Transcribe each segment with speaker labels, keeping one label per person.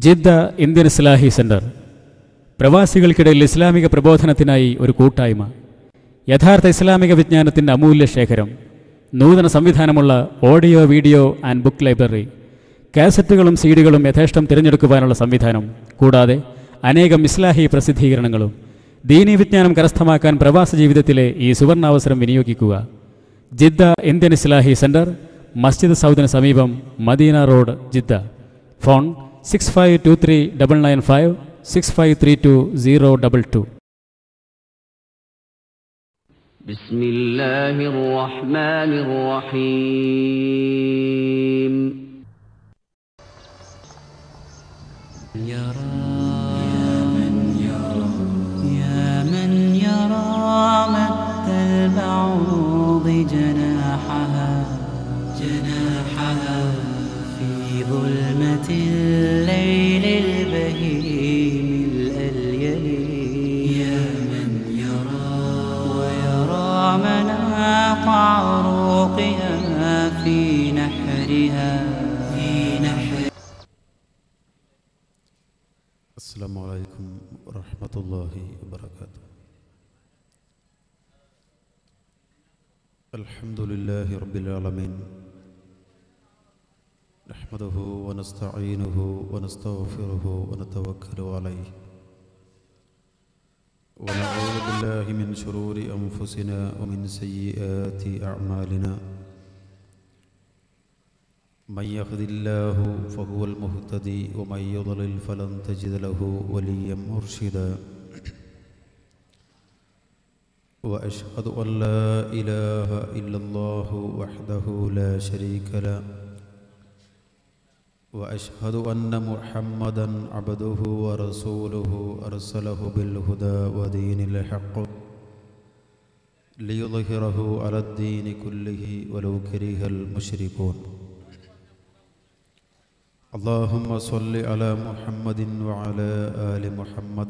Speaker 1: Jeddah Indian Islahi centre പ്രവാസികൾക്കിടയിൽ ഇസ്ലാമിക പ്രബോധനത്തിനായി ഒരു കൂട്ടായ്മ യഥാർത്ഥ ഇസ്ലാമിക വിജ്ഞാനത്തിൻ്റെ അമൂല്യ ശേഖരം നൂതന സംവിധാനമുള്ള audio video and book library കാസറ്റുകളും സീഡികളും യഥേഷ്ടം തിരഞ്ഞെടുക്കുവാനുള്ള സംവിധാനം കൂടാതെ അനേകം ഇസ്ലാഹി പ്രസിദ്ധീകരണങ്ങളും ദീനീ വിജ്ഞാനം കരസ്ഥമാക്കാൻ പ്രവാസ ജീവിതത്തിലെ ഈ സുവർണാവസരം വിനിയോഗിക്കുക Jeddah Indian Islahi centre Masjid സൗദിന് സമീപം Madina road Jeddah phone six five two three double nine five six five three two zero double two
Speaker 2: بسم الله الرحمن الرحيم
Speaker 3: يا من يرى مد البعوض جناحها جناحها في ظلمة الليل البهيم الأليل يا من يرى ويرى مناط عروقها في نحرها في نحر
Speaker 4: السلام عليكم ورحمة الله وبركاته الحمد لله رب العالمين نحمده ونستعينه ونستغفره ونتوكل عليه ونعوذ بالله من شرور أنفسنا ومن سيئات أعمالنا من يهد الله فهو المهتدي ومن يضلل فلن تجد له وليا مرشدا واشهد ان لا اله الا الله وحده لا شريك له واشهد ان محمدا عبده ورسوله ارسله بالهدى ودين الحق ليظهره على الدين كله ولو كره المشركون اللهم صل على محمد وعلى آل محمد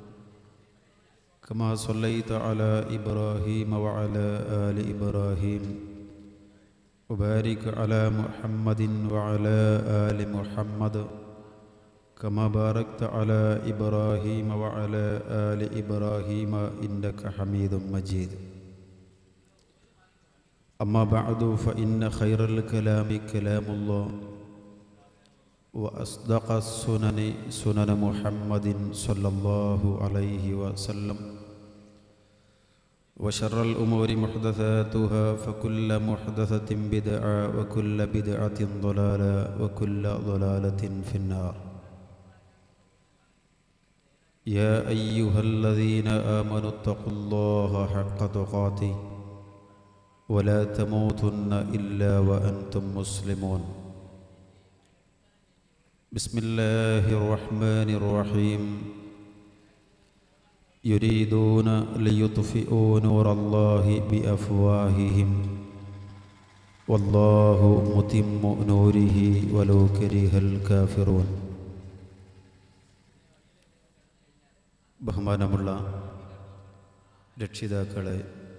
Speaker 4: كما صليت على إبراهيم وعلى آل إبراهيم وبارك على محمد وعلى آل محمد كما باركت على إبراهيم وعلى آل إبراهيم إنك حميد مجيد أما بعد فإن خير الكلام كلام الله وأصدق السنن سنن محمد صلى الله عليه وسلم وشر الأمور محدثاتها فكل محدثة بدعة وكل بدعة ضلالة وكل ضلالة في النار يا أيها الذين آمنوا اتقوا الله حق تقاته ولا تموتن إلا وأنتم مسلمون بسم الله الرحمن الرحيم يريدون ليطفئوا نور الله بأفواههم والله متم نوره ولو كره الكافرون ബഹുമാനമുള്ള രക്ഷിതാക്കളെ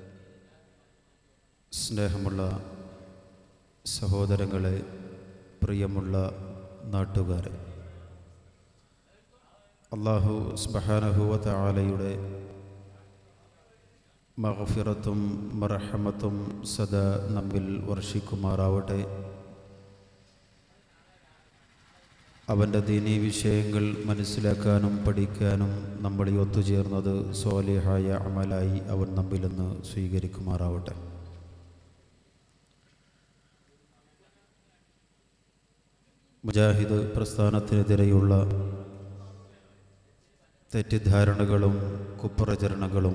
Speaker 4: സ്നേഹമുള്ള സഹോദരങ്ങളെ പ്രിയമുള്ള നാട്ടുകാരെ അള്ളാഹു സ്ബഹാനഹുവ ആലയുടെ മഹഫിറത്തും മറഹമത്തും സദാ നമ്മിൽ വർഷിക്കുമാറാവട്ടെ അവൻ്റെ ദീനീ വിഷയങ്ങൾ മനസ്സിലാക്കാനും പഠിക്കാനും നമ്മൾ ഈ ഒത്തുചേർന്നത് സോലിഹായ അമലായി അവൻ നമ്മിൽ നിന്ന് സ്വീകരിക്കുമാറാവട്ടെ മുജാഹിദ് പ്രസ്ഥാനത്തിനെതിരെയുള്ള തെറ്റിദ്ധാരണകളും കുപ്രചരണങ്ങളും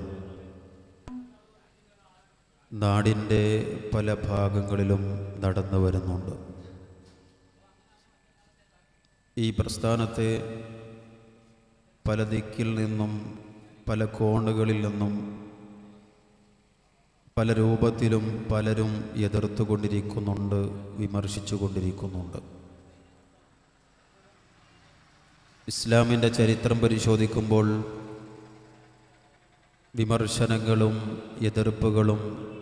Speaker 4: നാടിൻ്റെ പല ഭാഗങ്ങളിലും നടന്നു വരുന്നുണ്ട് ഈ പ്രസ്ഥാനത്തെ പല ദിക്കിൽ നിന്നും പല കോണുകളിൽ നിന്നും പല രൂപത്തിലും പലരും എതിർത്തുകൊണ്ടിരിക്കുന്നുണ്ട് വിമർശിച്ചുകൊണ്ടിരിക്കുന്നുണ്ട് ഇസ്ലാമിൻ്റെ ചരിത്രം പരിശോധിക്കുമ്പോൾ വിമർശനങ്ങളും എതിർപ്പുകളും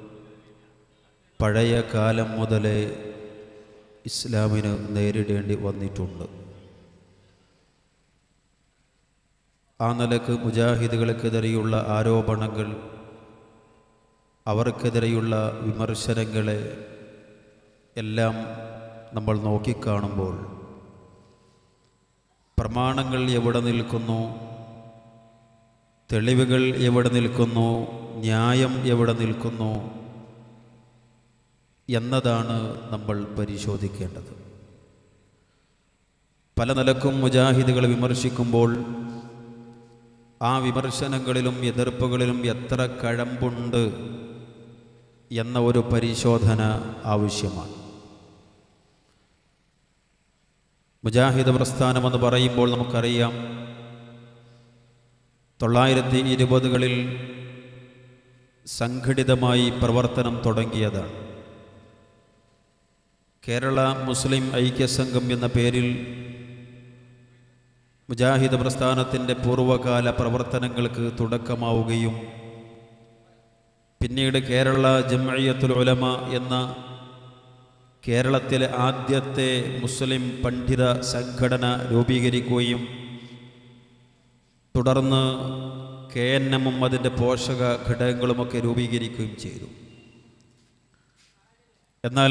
Speaker 4: പഴയ കാലം മുതലേ ഇസ്ലാമിന് നേരിടേണ്ടി വന്നിട്ടുണ്ട് ആ നിലക്ക് മുജാഹിദുകൾക്കെതിരെയുള്ള ആരോപണങ്ങൾ അവർക്കെതിരെയുള്ള വിമർശനങ്ങളെ എല്ലാം നമ്മൾ നോക്കിക്കാണുമ്പോൾ പ്രമാണങ്ങൾ എവിടെ നിൽക്കുന്നു തെളിവുകൾ എവിടെ നിൽക്കുന്നു ന്യായം എവിടെ നിൽക്കുന്നു എന്നതാണ് നമ്മൾ പരിശോധിക്കേണ്ടത് പല നിലക്കും മുജാഹിദുകൾ വിമർശിക്കുമ്പോൾ ആ വിമർശനങ്ങളിലും എതിർപ്പുകളിലും എത്ര കഴമ്പുണ്ട് എന്ന ഒരു പരിശോധന ആവശ്യമാണ് മുജാഹിദ് പ്രസ്ഥാനമെന്ന് പറയുമ്പോൾ നമുക്കറിയാം തൊള്ളായിരത്തി ഇരുപതുകളിൽ സംഘടിതമായി പ്രവർത്തനം തുടങ്ങിയതാണ് കേരള മുസ്ലിം ഐക്യസംഘം എന്ന പേരിൽ മുജാഹിദ് പ്രസ്ഥാനത്തിൻ്റെ പൂർവ്വകാല പ്രവർത്തനങ്ങൾക്ക് തുടക്കമാവുകയും പിന്നീട് കേരള ജംഅയ്യത്തുൽ ഉലമ എന്ന കേരളത്തിലെ ആദ്യത്തെ മുസ്ലിം പണ്ഡിത സംഘടന രൂപീകരിക്കുകയും തുടർന്ന് കെ എൻ എമ്മും അതിൻ്റെ പോഷക ഘടകങ്ങളുമൊക്കെ രൂപീകരിക്കുകയും ചെയ്തു എന്നാൽ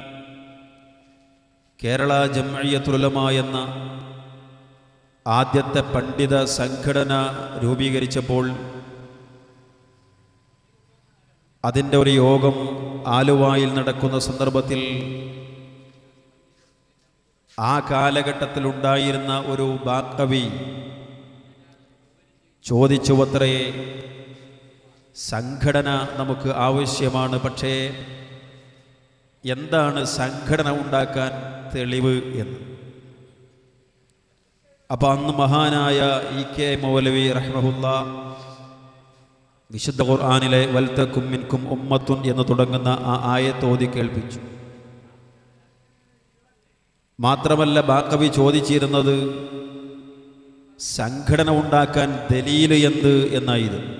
Speaker 4: കേരള ജംഅയ്യത്തുലമ എന്ന ആദ്യത്തെ പണ്ഡിത സംഘടന രൂപീകരിച്ചപ്പോൾ അതിൻ്റെ ഒരു യോഗം ആലുവായിൽ നടക്കുന്ന സന്ദർഭത്തിൽ ആ കാലഘട്ടത്തിലുണ്ടായിരുന്ന ഒരു ബാക്കവി ചോദിച്ചു അത്രേ സംഘടന നമുക്ക് ആവശ്യമാണ് പക്ഷേ എന്താണ് സംഘടന ഉണ്ടാക്കാൻ തെളിവ് എന്ന് അപ്പം അന്ന് മഹാനായ ഇ കെ മൗലവി റഹ്മഹുല്ല വിശുദ്ധ ഖുർആാനിലെ വൽത്തക്കും മിൻകും ഉമ്മത്തുൻ എന്ന് തുടങ്ങുന്ന ആ ആയത്തോതി കേൾപ്പിച്ചു മാത്രമല്ല ബാക്കവി ചോദിച്ചിരുന്നത് സംഘടന ഉണ്ടാക്കാൻ ദലീല് എന്ത് എന്നായിരുന്നു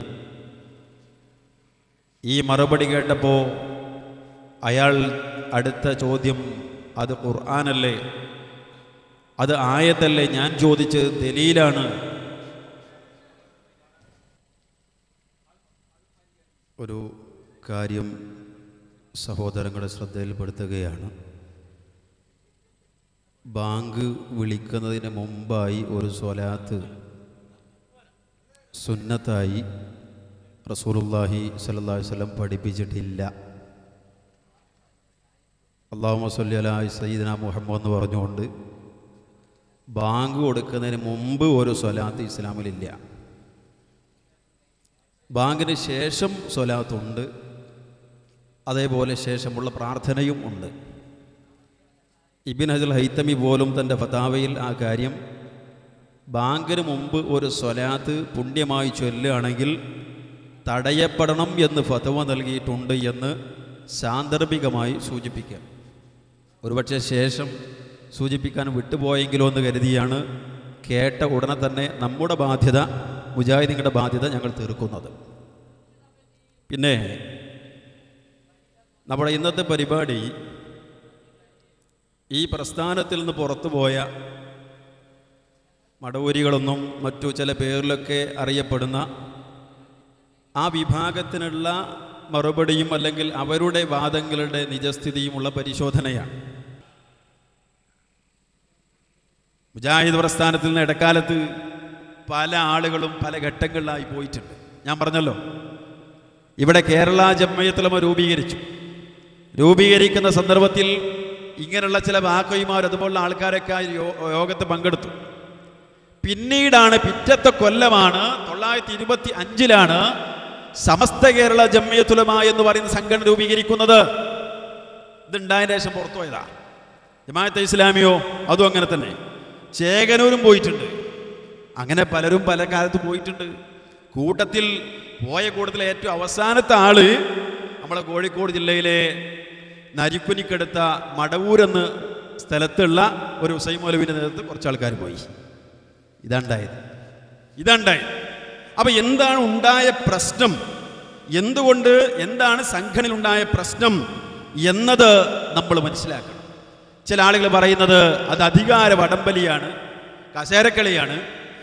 Speaker 4: ഈ മറുപടി കേട്ടപ്പോൾ അയാൾ അടുത്ത ചോദ്യം അത് ഖുർആാനല്ലേ അത് ആയത്തല്ലേ ഞാൻ ചോദിച്ചത് ദലീലാണ് ഒരു കാര്യം സഹോദരങ്ങളുടെ ശ്രദ്ധയിൽപ്പെടുത്തുകയാണ് ബാങ്ക് വിളിക്കുന്നതിന് മുമ്പായി ഒരു സ്വലാത്ത് സുന്നത്തായി റസൂലുള്ളാഹി സ്വല്ലല്ലാഹി വസല്ലം പഠിപ്പിച്ചിട്ടില്ല അള്ളാഹു സല്ലി അലാ സയ്യിദന മുഹമ്മദ് എന്ന് പറഞ്ഞുകൊണ്ട് ബാങ്ക് കൊടുക്കുന്നതിന് മുമ്പ് ഒരു സ്വലാത്ത് ഇസ്ലാമിലില്ല ബാങ്കിന് ശേഷം സ്വലാത്തുണ്ട് അതേപോലെ ശേഷമുള്ള പ്രാർത്ഥനയും ഉണ്ട് ഇബിൻ ഹജൽ ഹൈത്തമി പോലും തൻ്റെ ഫതാവയിൽ ആ കാര്യം ബാങ്കിന് മുമ്പ് ഒരു സ്വലാത്ത് പുണ്യമായി ചൊല്ലുകയാണെങ്കിൽ തടയപ്പെടണം എന്ന് ഫതവ നൽകിയിട്ടുണ്ട് എന്ന് സാന്ദർഭികമായി സൂചിപ്പിക്കാം ഒരുപക്ഷെ ശേഷം സൂചിപ്പിക്കാൻ വിട്ടുപോയെങ്കിലോ എന്ന് കരുതിയാണ് കേട്ട ഉടനെ തന്നെ നമ്മുടെ ബാധ്യത മുജാഹിദീങ്ങളുടെ ബാധ്യത ഞങ്ങൾ തീർക്കുന്നത് പിന്നെ നമ്മുടെ ഇന്നത്തെ പരിപാടി ഈ പ്രസ്ഥാനത്തിൽ നിന്ന് പുറത്തുപോയ മടവൂരികളൊന്നും മറ്റു ചില പേരിലൊക്കെ അറിയപ്പെടുന്ന ആ വിഭാഗത്തിനുള്ള മറുപടിയും അല്ലെങ്കിൽ അവരുടെ വാദങ്ങളുടെ നിജസ്ഥിതിയുമുള്ള പരിശോധനയാണ് മുജാഹിദ് പ്രസ്ഥാനത്തിൽ നിന്ന് ഇടക്കാലത്ത് പല ആളുകളും പല ഘട്ടങ്ങളിലായി പോയിട്ടുണ്ട് ഞാൻ പറഞ്ഞല്ലോ ഇവിടെ കേരള ജമ്മയത്തുലമ രൂപീകരിച്ചു രൂപീകരിക്കുന്ന സന്ദർഭത്തിൽ ഇങ്ങനെയുള്ള ചില വാക്കോയിമാർ അതുപോലുള്ള ആൾക്കാരൊക്കെ ആ യോ- യോഗത്ത് പങ്കെടുത്തു പിന്നീടാണ് പിറ്റത്തെ കൊല്ലമാണ് തൊള്ളായിരത്തി ഇരുപത്തി അഞ്ചിലാണ് സമസ്ത കേരള ജമ്മിയത്തുലമ എന്ന് പറയുന്ന സംഘടന രൂപീകരിക്കുന്നത് ഇതുണ്ടായതിനു ശേഷം പുറത്തുപോയതാ ജമാഅത്തെ ഇസ്ലാമിയോ അതും അങ്ങനെ തന്നെ ചേകനൂരും പോയിട്ടുണ്ട് അങ്ങനെ പലരും പല കാലത്ത് പോയിട്ടുണ്ട് കൂട്ടത്തിൽ പോയ കൂട്ടത്തിൽ ഏറ്റവും അവസാനത്തെ ആള് നമ്മളെ കോഴിക്കോട് ജില്ലയിലെ നരിക്കുനിക്കടുത്ത മടവൂരെന്ന് സ്ഥലത്തുള്ള ഒരു ഉസൈ മൗലവിൻ്റെ നേതൃത്വത്തിൽ കുറച്ച് ആൾക്കാർ പോയി ഇതാണ്ടായത് ഇതാണ്ടായത് അപ്പൊ എന്താണ് ഉണ്ടായ പ്രശ്നം എന്തുകൊണ്ട് എന്താണ് സംഘടനയിൽ ഉണ്ടായ പ്രശ്നം എന്നത് നമ്മൾ മനസ്സിലാക്കണം ചില ആളുകൾ പറയുന്നത് അത് അധികാര വടംബലിയാണ് കസേരക്കളിയാണ്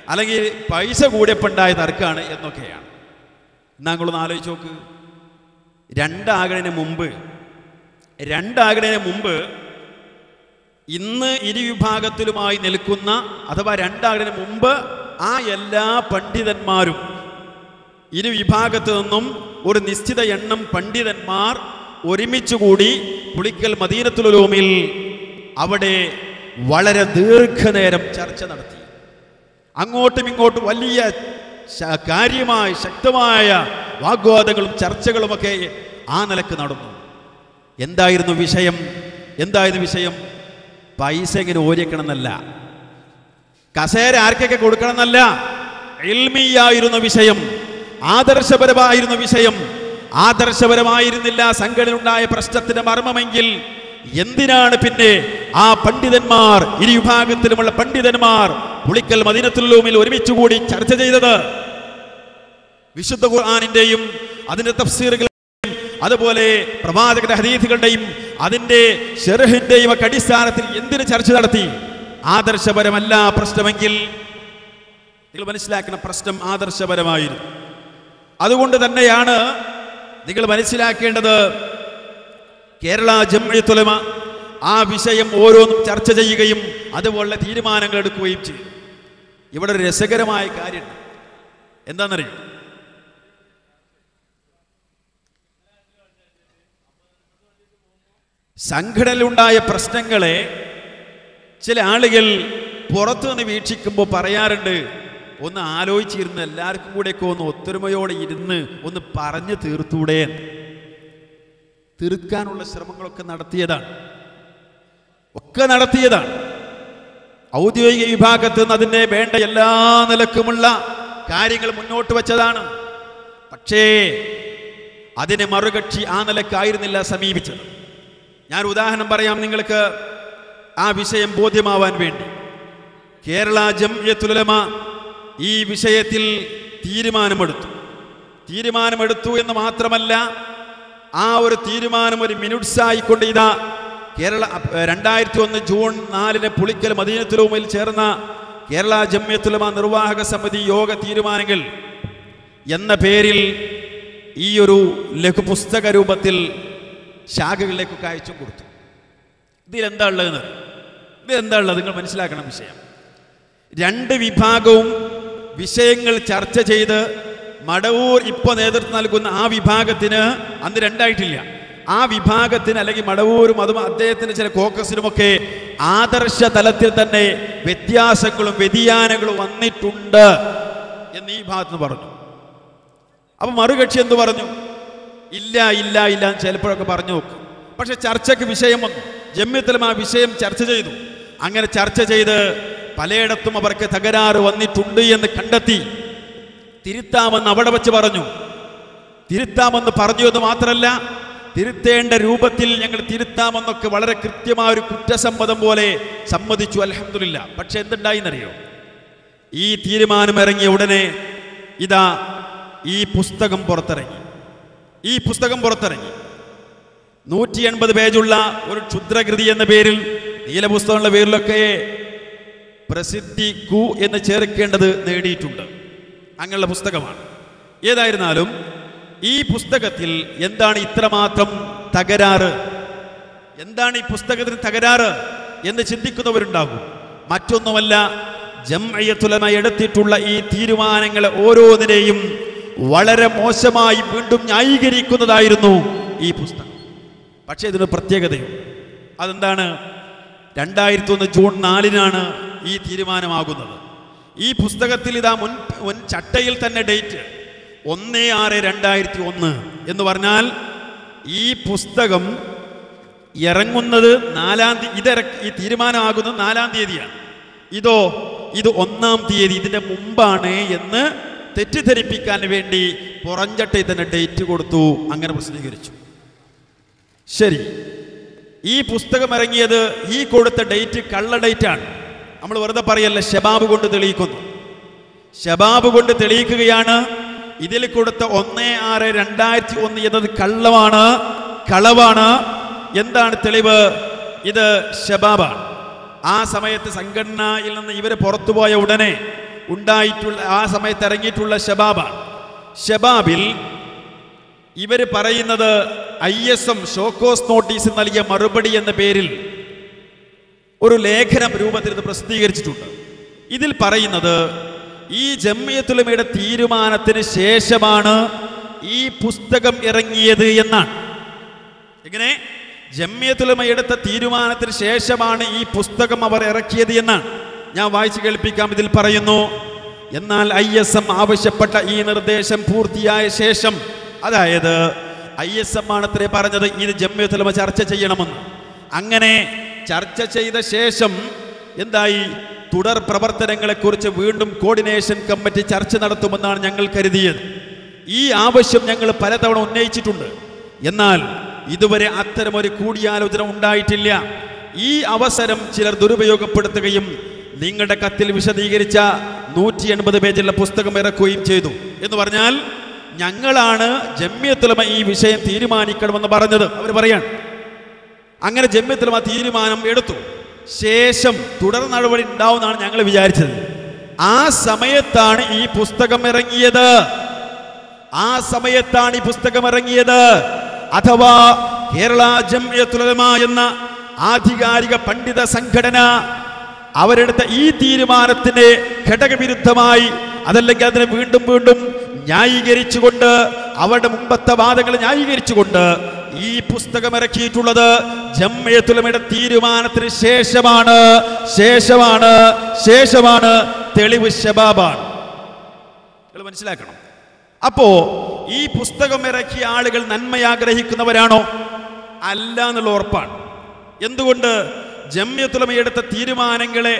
Speaker 4: അല്ലെങ്കിൽ പൈസ കൂടിയപ്പോണ്ടായ തർക്കമാണ് എന്നൊക്കെയാണ് എന്നാ നിങ്ങളൊന്ന് ആലോചിച്ച് നോക്ക് രണ്ടാകണതിന് മുമ്പ് രണ്ടാകണതിന് മുമ്പ് ഇന്ന് ഇരുവിഭാഗത്തിലുമായി നിൽക്കുന്ന അഥവാ രണ്ടാകണതിന് മുമ്പ് ആ എല്ലാ പണ്ഡിതന്മാരും ഇരു വിഭാഗത്തു നിന്നും ഒരു നിശ്ചിത എണ്ണം പണ്ഡിതന്മാർ ഒരുമിച്ചുകൂടി പുളിക്കൽ മദീനത്തുലൂമിൽ അവിടെ വളരെ ദീർഘനേരം ചർച്ച നടത്തി അങ്ങോട്ടും ഇങ്ങോട്ടും വലിയ ശ- കാര്യമായ ശക്തമായ വാഗ്വാദങ്ങളും ചർച്ചകളുമൊക്കെ ആ നിലക്ക് നടന്നു എന്തായിരുന്നു വിഷയം എന്തായിരുന്നു വിഷയം പൈസ എങ്ങനെ ഓരിക്കണം എന്നല്ല കസേര ആർക്കൊക്കെ കൊടുക്കണം എന്നല്ല എൽമിയായിരുന്ന വിഷയം ആദർശപരമായിരുന്ന വിഷയം ആദർശപരമായിരുന്നില്ല സംഘടനയുണ്ടായ പ്രശ്നത്തിന്റെ മർമ്മമെങ്കിൽ എന്തിനാണ് പിന്നെ ആ പണ്ഡിതന്മാർ ഇരു വിഭാഗത്തിലുമുള്ള പണ്ഡിതന്മാർ പുളിക്കൽ മദീനത്തുല്ലൂമിൽ ഒരുമിച്ചുകൂടി ചർച്ച ചെയ്തത് വിശുദ്ധ ഖുർആാനിന്റെയും അതിന്റെ തഫ്സീറുകളുടെയും അതുപോലെ പ്രവാചകന്റെ ഹദീഥുകളുടെയും അതിന്റെ ഷെർഹിന്റെയും ഒക്കെ അടിസ്ഥാനത്തിൽ എന്തിന് ചർച്ച നടത്തി ആദർശപരമല്ല പ്രശ്നമെങ്കിൽ നിങ്ങൾ മനസ്സിലാക്കുന്ന പ്രശ്നം ആദർശപരമായിരുന്നു അതുകൊണ്ട് തന്നെയാണ് നിങ്ങൾ മനസ്സിലാക്കേണ്ടത് കേരള ജംഇയ്യത്തുലമ ആ വിഷയം ഓരോന്നും ചർച്ച ചെയ്യുകയും അതുപോലുള്ള തീരുമാനങ്ങൾ എടുക്കുകയും ചെയ്തു ഇവിടെ ഒരു രസകരമായ കാര്യമുണ്ട് എന്താണെന്നറിയോ സംഘടനയിലുണ്ടായ പ്രശ്നങ്ങളെ ചില ആളുകൾ പുറത്തു നിന്ന് വീക്ഷിക്കുമ്പോൾ പറയാറുണ്ട് ഒന്ന് ആലോചിച്ചിരുന്ന് എല്ലാവർക്കും കൂടെയൊക്കെ ഒന്ന് ഒത്തൊരുമയോടെ ഇരുന്ന് ഒന്ന് പറഞ്ഞു തീർത്തൂടെ എന്ന്. തീർക്കാനുള്ള ശ്രമങ്ങളൊക്കെ നടത്തിയതാണ് ഒക്കെ നടത്തിയതാണ് ഔദ്യോഗിക വിഭാഗത്ത് നിന്ന് അതിൻ്റെ വേണ്ട എല്ലാ നിലക്കുമുള്ള കാര്യങ്ങൾ മുന്നോട്ട് വെച്ചതാണ് പക്ഷേ അതിനെ മറുകക്ഷി ആ നിലക്കായിരുന്നില്ല സമീപിച്ചത് ഞാൻ ഉദാഹരണം പറയാം നിങ്ങൾക്ക് ആ വിഷയം ബോധ്യമാവാൻ വേണ്ടി കേരള ജംഇയ്യത്തുലമ ഈ വിഷയത്തിൽ തീരുമാനമെടുത്തു തീരുമാനമെടുത്തു എന്ന് മാത്രമല്ല ആ ഒരു തീരുമാനം ഒരു മിനിറ്റ്സ് ആയിക്കൊണ്ട് ഇതാ കേരള രണ്ടായിരത്തി ഒന്ന് ജൂൺ നാലിന് പുളിക്കൽ മദീനത്തുലൂമയിൽ ചേർന്ന കേരള ജമ്യത്തുലമ നിർവാഹക സമിതി യോഗ തീരുമാനങ്ങൾ എന്ന പേരിൽ ഈ ഒരു ലഘുപുസ്തക രൂപത്തിൽ ശാഖകളിലേക്കൊക്കെ അയച്ചും കൊടുത്തു ഇതിലെന്താ ഉള്ളതെന്ന് ഇതെന്താ ഉള്ളത് നിങ്ങൾ മനസ്സിലാക്കണം വിഷയം രണ്ട് വിഭാഗവും വിഷയങ്ങൾ ചർച്ച ചെയ്ത് മടവൂർ ഇപ്പോൾ നേതൃത്വം നൽകുന്ന ആ വിഭാഗത്തിന് അന്ന് രണ്ടായിട്ടില്ല ആ വിഭാഗത്തിന് അല്ലെങ്കിൽ മടവൂരും അതും അദ്ദേഹത്തിന് ചില കോക്കസിനുമൊക്കെ ആദർശ തലത്തിൽ തന്നെ വ്യത്യാസങ്ങളും വ്യതിയാനങ്ങളും വന്നിട്ടുണ്ട് എന്ന് ഈ ഭാഗത്ത് നിന്ന് പറഞ്ഞു അപ്പൊ മറുകക്ഷി എന്ത് പറഞ്ഞു ഇല്ല ഇല്ല ഇല്ല എന്ന് ചിലപ്പോഴൊക്കെ പറഞ്ഞു നോക്കും പക്ഷെ ചർച്ചയ്ക്ക് വിഷയം വന്നു ജമ്യത്തിലും ആ വിഷയം ചർച്ച ചെയ്തു അങ്ങനെ ചർച്ച ചെയ്ത് പലയിടത്തും അവർക്ക് തകരാറ് വന്നിട്ടുണ്ട് എന്ന് കണ്ടെത്തി തിരുത്താമെന്ന് അവിടെ വെച്ച് പറഞ്ഞു തിരുത്താമെന്ന് പറഞ്ഞു എന്ന് മാത്രമല്ല തിരുത്തേണ്ട രൂപത്തിൽ ഞങ്ങൾ തിരുത്താമെന്നൊക്കെ വളരെ കൃത്യമായ ഒരു കുറ്റസമ്മതം പോലെ സമ്മതിച്ചു അലഹമില്ല പക്ഷെ എന്തുണ്ടായിന്നറിയോ ഈ തീരുമാനം ഇറങ്ങിയ ഉടനെ ഇതാ ഈ പുസ്തകം പുറത്തിറങ്ങി ഈ പുസ്തകം പുറത്തിറങ്ങി നൂറ്റി എൺപത് പേജുള്ള ഒരു ക്ഷുദ്രകൃതി എന്ന പേരിൽ നീലപുസ്തകങ്ങളുടെ പേരിലൊക്കെ പ്രസിദ്ധിക്കൂ എന്ന് ചേർക്കേണ്ടത് നേടിയിട്ടുണ്ട് അങ്ങനെയുള്ള പുസ്തകമാണ് ഏതായിരുന്നാലും ഈ പുസ്തകത്തിൽ എന്താണ് ഇത്രമാത്രം തകരാറ് എന്താണ് ഈ പുസ്തകത്തിന് തകരാറ് എന്ന് ചിന്തിക്കുന്നവരുണ്ടാകും മറ്റൊന്നുമല്ല ജംഅയ്യത്തുലമ എടുത്തിട്ടുള്ള ഈ തീരുമാനങ്ങളെ ഓരോന്നിനെയും വളരെ മോശമായി വീണ്ടും ന്യായീകരിക്കുന്നതായിരുന്നു ഈ പുസ്തകം പക്ഷേ ഇതിന് പ്രത്യേകതയും അതെന്താണ് രണ്ടായിരത്തി ഒന്ന് ജൂൺ നാലിനാണ് ഈ തീരുമാനമാകുന്നത് ഈ പുസ്തകത്തിൽ ഇതാ മുൻ മുൻ ചട്ടയിൽ തന്നെ ഡേറ്റ് ഒന്ന് ആറ് രണ്ടായിരത്തി ഒന്ന് എന്ന് പറഞ്ഞാൽ ഈ പുസ്തകം ഇറങ്ങുന്നത് നാലാം തീയതി ഇത് ഈ തീരുമാനമാകുന്നത് നാലാം തീയതിയാണ് ഇതോ ഇത് ഒന്നാം തീയതി ഇതിന്റെ മുമ്പാണ് എന്ന് തെറ്റിദ്ധരിപ്പിക്കാൻ വേണ്ടി പുറഞ്ചട്ടയിൽ തന്നെ ഡേറ്റ് കൊടുത്തു അങ്ങനെ പ്രസിദ്ധീകരിച്ചു ശരി ഈ പുസ്തകം ഇറങ്ങിയത് ഈ കൊടുത്ത ഡേറ്റ് കള്ള ഡേറ്റ് ആണ് നമ്മൾ വെറുതെ പറയല്ല ഷബാബ് കൊണ്ട് തെളിയിക്കുന്നു ഷബാബ് കൊണ്ട് തെളിയിക്കുകയാണ് ഇതിൽ കൊടുത്ത ഒന്ന് ആറ് രണ്ടായിരത്തി ഒന്ന് എന്നത് കള്ളമാണ് കളവാണ് എന്താണ് തെളിവ് ഇത് ഷബാബാണ് ആ സമയത്ത് സംഘടനയിൽ നിന്ന് ഇവർ പുറത്തുപോയ ഉടനെ ഉണ്ടായിട്ടുള്ള ആ സമയത്ത് ഇറങ്ങിയിട്ടുള്ള ഷബാബാണ് ഷബാബിൽ ഇവർ പറയുന്നത് I S M show cause notice നൽകിയ മറുപടി എന്ന പേരിൽ ഒരു ലേഖനം രൂപത്തിൽ ഇത് പ്രസിദ്ധീകരിച്ചിട്ടുണ്ട് ഇതിൽ പറയുന്നത് ഈ ജമ്മിയത്തുലമയുടെ തീരുമാനത്തിന് ശേഷമാണ് ഈ പുസ്തകം ഇറങ്ങിയത് എന്നാണ് എങ്ങനെ ജമ്മിയത്തുലമ എടുത്ത തീരുമാനത്തിന് ശേഷമാണ് ഈ പുസ്തകം അവർ ഇറക്കിയത് എന്നാണ് ഞാൻ വായിച്ചു കേൾപ്പിക്കാം ഇതിൽ പറയുന്നു എന്നാൽ ഐ എസ് എം ആവശ്യപ്പെട്ട ഈ നിർദ്ദേശം പൂർത്തിയായ ശേഷം അതായത് ഐ എസ് എം ആണത്രേ പറഞ്ഞത് ഇത് ജമ്മിയത്തുലമ ചർച്ച ചെയ്യണമെന്ന് അങ്ങനെ ചർച്ച ചെയ്ത ശേഷം എന്തായി തുടർ പ്രവർത്തനങ്ങളെക്കുറിച്ച് വീണ്ടും കോർഡിനേഷൻ കമ്മിറ്റി ചർച്ച നടത്തുമെന്നാണ് ഞങ്ങൾ കരുതിയത് ഈ ആവശ്യം ഞങ്ങൾ പലതവണ ഉന്നയിച്ചിട്ടുണ്ട് എന്നാൽ ഇതുവരെ അത്തരമൊരു കൂടിയാലോചന ഉണ്ടായിട്ടില്ല ഈ അവസരം ചിലർ ദുരുപയോഗപ്പെടുത്തുകയും നിങ്ങളുടെ കത്തിൽ വിശദീകരിച്ച നൂറ്റി എൺപത് പേജുള്ള പുസ്തകം ഇറക്കുകയും ചെയ്തു എന്ന് പറഞ്ഞാൽ ഞങ്ങളാണ് ജമ്യത്തുലമ ഈ വിഷയം തീരുമാനിക്കണമെന്ന് പറഞ്ഞത് അവർ പറയാണ് അങ്ങനെ ജമ്യത്തുലമ തീരുമാനം എടുത്തു ശേഷം തുടർ നടപടി ഉണ്ടാവുമെന്നാണ് ഞങ്ങൾ വിചാരിച്ചത് ആ സമയത്താണ് ഈ പുസ്തകം ഇറങ്ങിയത് ആ സമയത്താണ് ഈ പുസ്തകം ഇറങ്ങിയത് അഥവാ കേരള ജംഇയ്യത്തുലമ എന്ന ആധികാരിക പണ്ഡിത സംഘടന അവരെടുത്ത ഈ തീരുമാനത്തിന് ഘടകവിരുദ്ധമായി അതല്ലെങ്കിൽ അതിനെ വീണ്ടും വീണ്ടും ന്യായീകരിച്ചുകൊണ്ട് അവരുടെ മുമ്പത്തെ വാദങ്ങൾ ന്യായീകരിച്ചുകൊണ്ട് ഈ പുസ്തകം ഇറക്കിയിട്ടുള്ളത് ജമ്മിയത്തുലമയുടെ തീരുമാനത്തിന് ശേഷമാണ് ശേഷമാണ് ശേഷമാണ് തെളിവ് ശബാബാണ് നിങ്ങൾ മനസ്സിലാക്കണം അപ്പോ ഈ പുസ്തകം ഇറക്കിയ ആളുകൾ നന്മ ആഗ്രഹിക്കുന്നവരാണോ അല്ല എന്നുള്ള ഉറപ്പാണ് എന്തുകൊണ്ട് ജമ്യത്തുലമ എടുത്ത തീരുമാനങ്ങളെ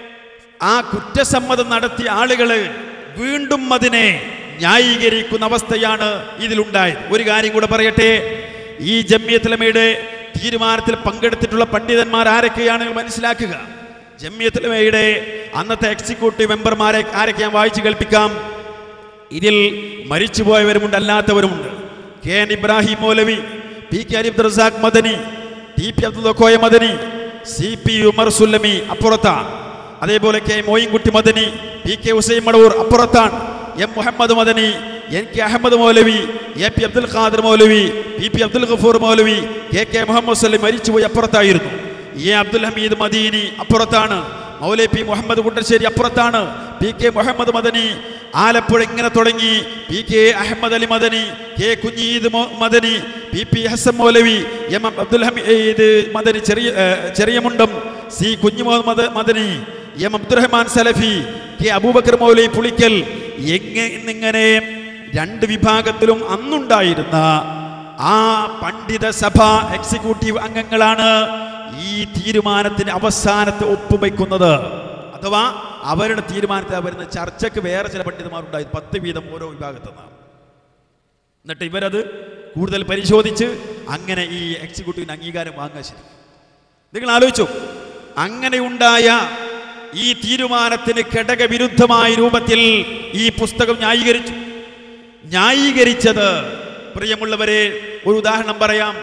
Speaker 4: ആ കുറ്റസമ്മതം നടത്തിയ ആളുകള് വീണ്ടും അതിനെ ന്യായീകരിക്കുന്ന അവസ്ഥയാണ് ഇതിലുണ്ടായത് ഒരു കാര്യം കൂടെ പറയട്ടെ ഈ ജമ്യത്തുലമയുടെ തീരുമാനത്തിൽ പങ്കെടുത്തിട്ടുള്ള പണ്ഡിതന്മാർ ആരൊക്കെയാണ് നിങ്ങൾ മനസ്സിലാക്കുക ജമ്യത്തുലമയുടെ അന്നത്തെ എക്സിക്യൂട്ടീവ് മെമ്പർമാരെ ആരൊക്കെ ഞാൻ വായിച്ചു കേൾപ്പിക്കാം ഇതിൽ മരിച്ചുപോയവരുമുണ്ട് അല്ലാത്തവരുമുണ്ട് K N Ibrahim Moulavi P K അലിബ്ദ് Razak Madani T P Abdul Koya Madani C P Umar Sullami അപ്പുറത്താണ് അതേപോലെ K Moinkutty Madani P K Hussain Madavoor അപ്പുറത്താണ് M Muhammad Madani N K Ahmed Moulavi A P Abdul Khader Moulavi P P Abdul Gafoor Moulavi K K Muhammad Sallam മരിച്ചുപോയി അപ്പുറത്തായിരുന്നു എ അബ്ദുൽ ഹമീദ് മദീനി അപ്പുറത്താണ് മൗലൈ പി മുഹമ്മദ് കുണ്ടശ്ശേരി അപ്പുറത്താണ് പി കെ മുഹമ്മദ് മദനി ആലപ്പുഴ ഇങ്ങനെ തുടങ്ങി P K Ahmed Ali Madani K കുഞ്ഞീദ് മോ- Madani P P Hassan Moulavi M M Abdul Hameed Madani ചെറിയ ഏ, Cheriyamundam C Kunhu Muhammad Madani M Abdurahman Salafi K Abubakar മൗലൈ പുളിക്കൽ എന്നിങ്ങനെ രണ്ട് വിഭാഗത്തിലും അന്നുണ്ടായിരുന്ന ആ പണ്ഡിത സഭ എക്സിക്യൂട്ടീവ് അംഗങ്ങളാണ് ഈ തീരുമാനത്തിന് അവസാനത്തെ ഒപ്പുവയ്ക്കുന്നത് അഥവാ അവരുടെ തീരുമാനത്തിൽ വരുന്ന ചർച്ചയ്ക്ക് വേറെ ചില പണ്ഡിതന്മാരുണ്ടായി പത്ത് വീതം ഓരോ വിഭാഗത്തു നിന്നാണ് എന്നിട്ട് ഇവരത് കൂടുതൽ പരിശോധിച്ച് അങ്ങനെ ഈ എക്സിക്യൂട്ടീവിന് അംഗീകാരം വാങ്ങാൻ ശരി നിങ്ങൾ ആലോചിച്ചു അങ്ങനെ ഉണ്ടായ ഈ തീരുമാനത്തിന് ഘടകവിരുദ്ധമായ രൂപത്തിൽ ഈ പുസ്തകം ന്യായീകരിച്ചു ന്യായീകരിച്ചത് പ്രിയമുള്ളവരെ ഒരു ഉദാഹരണം പറയാം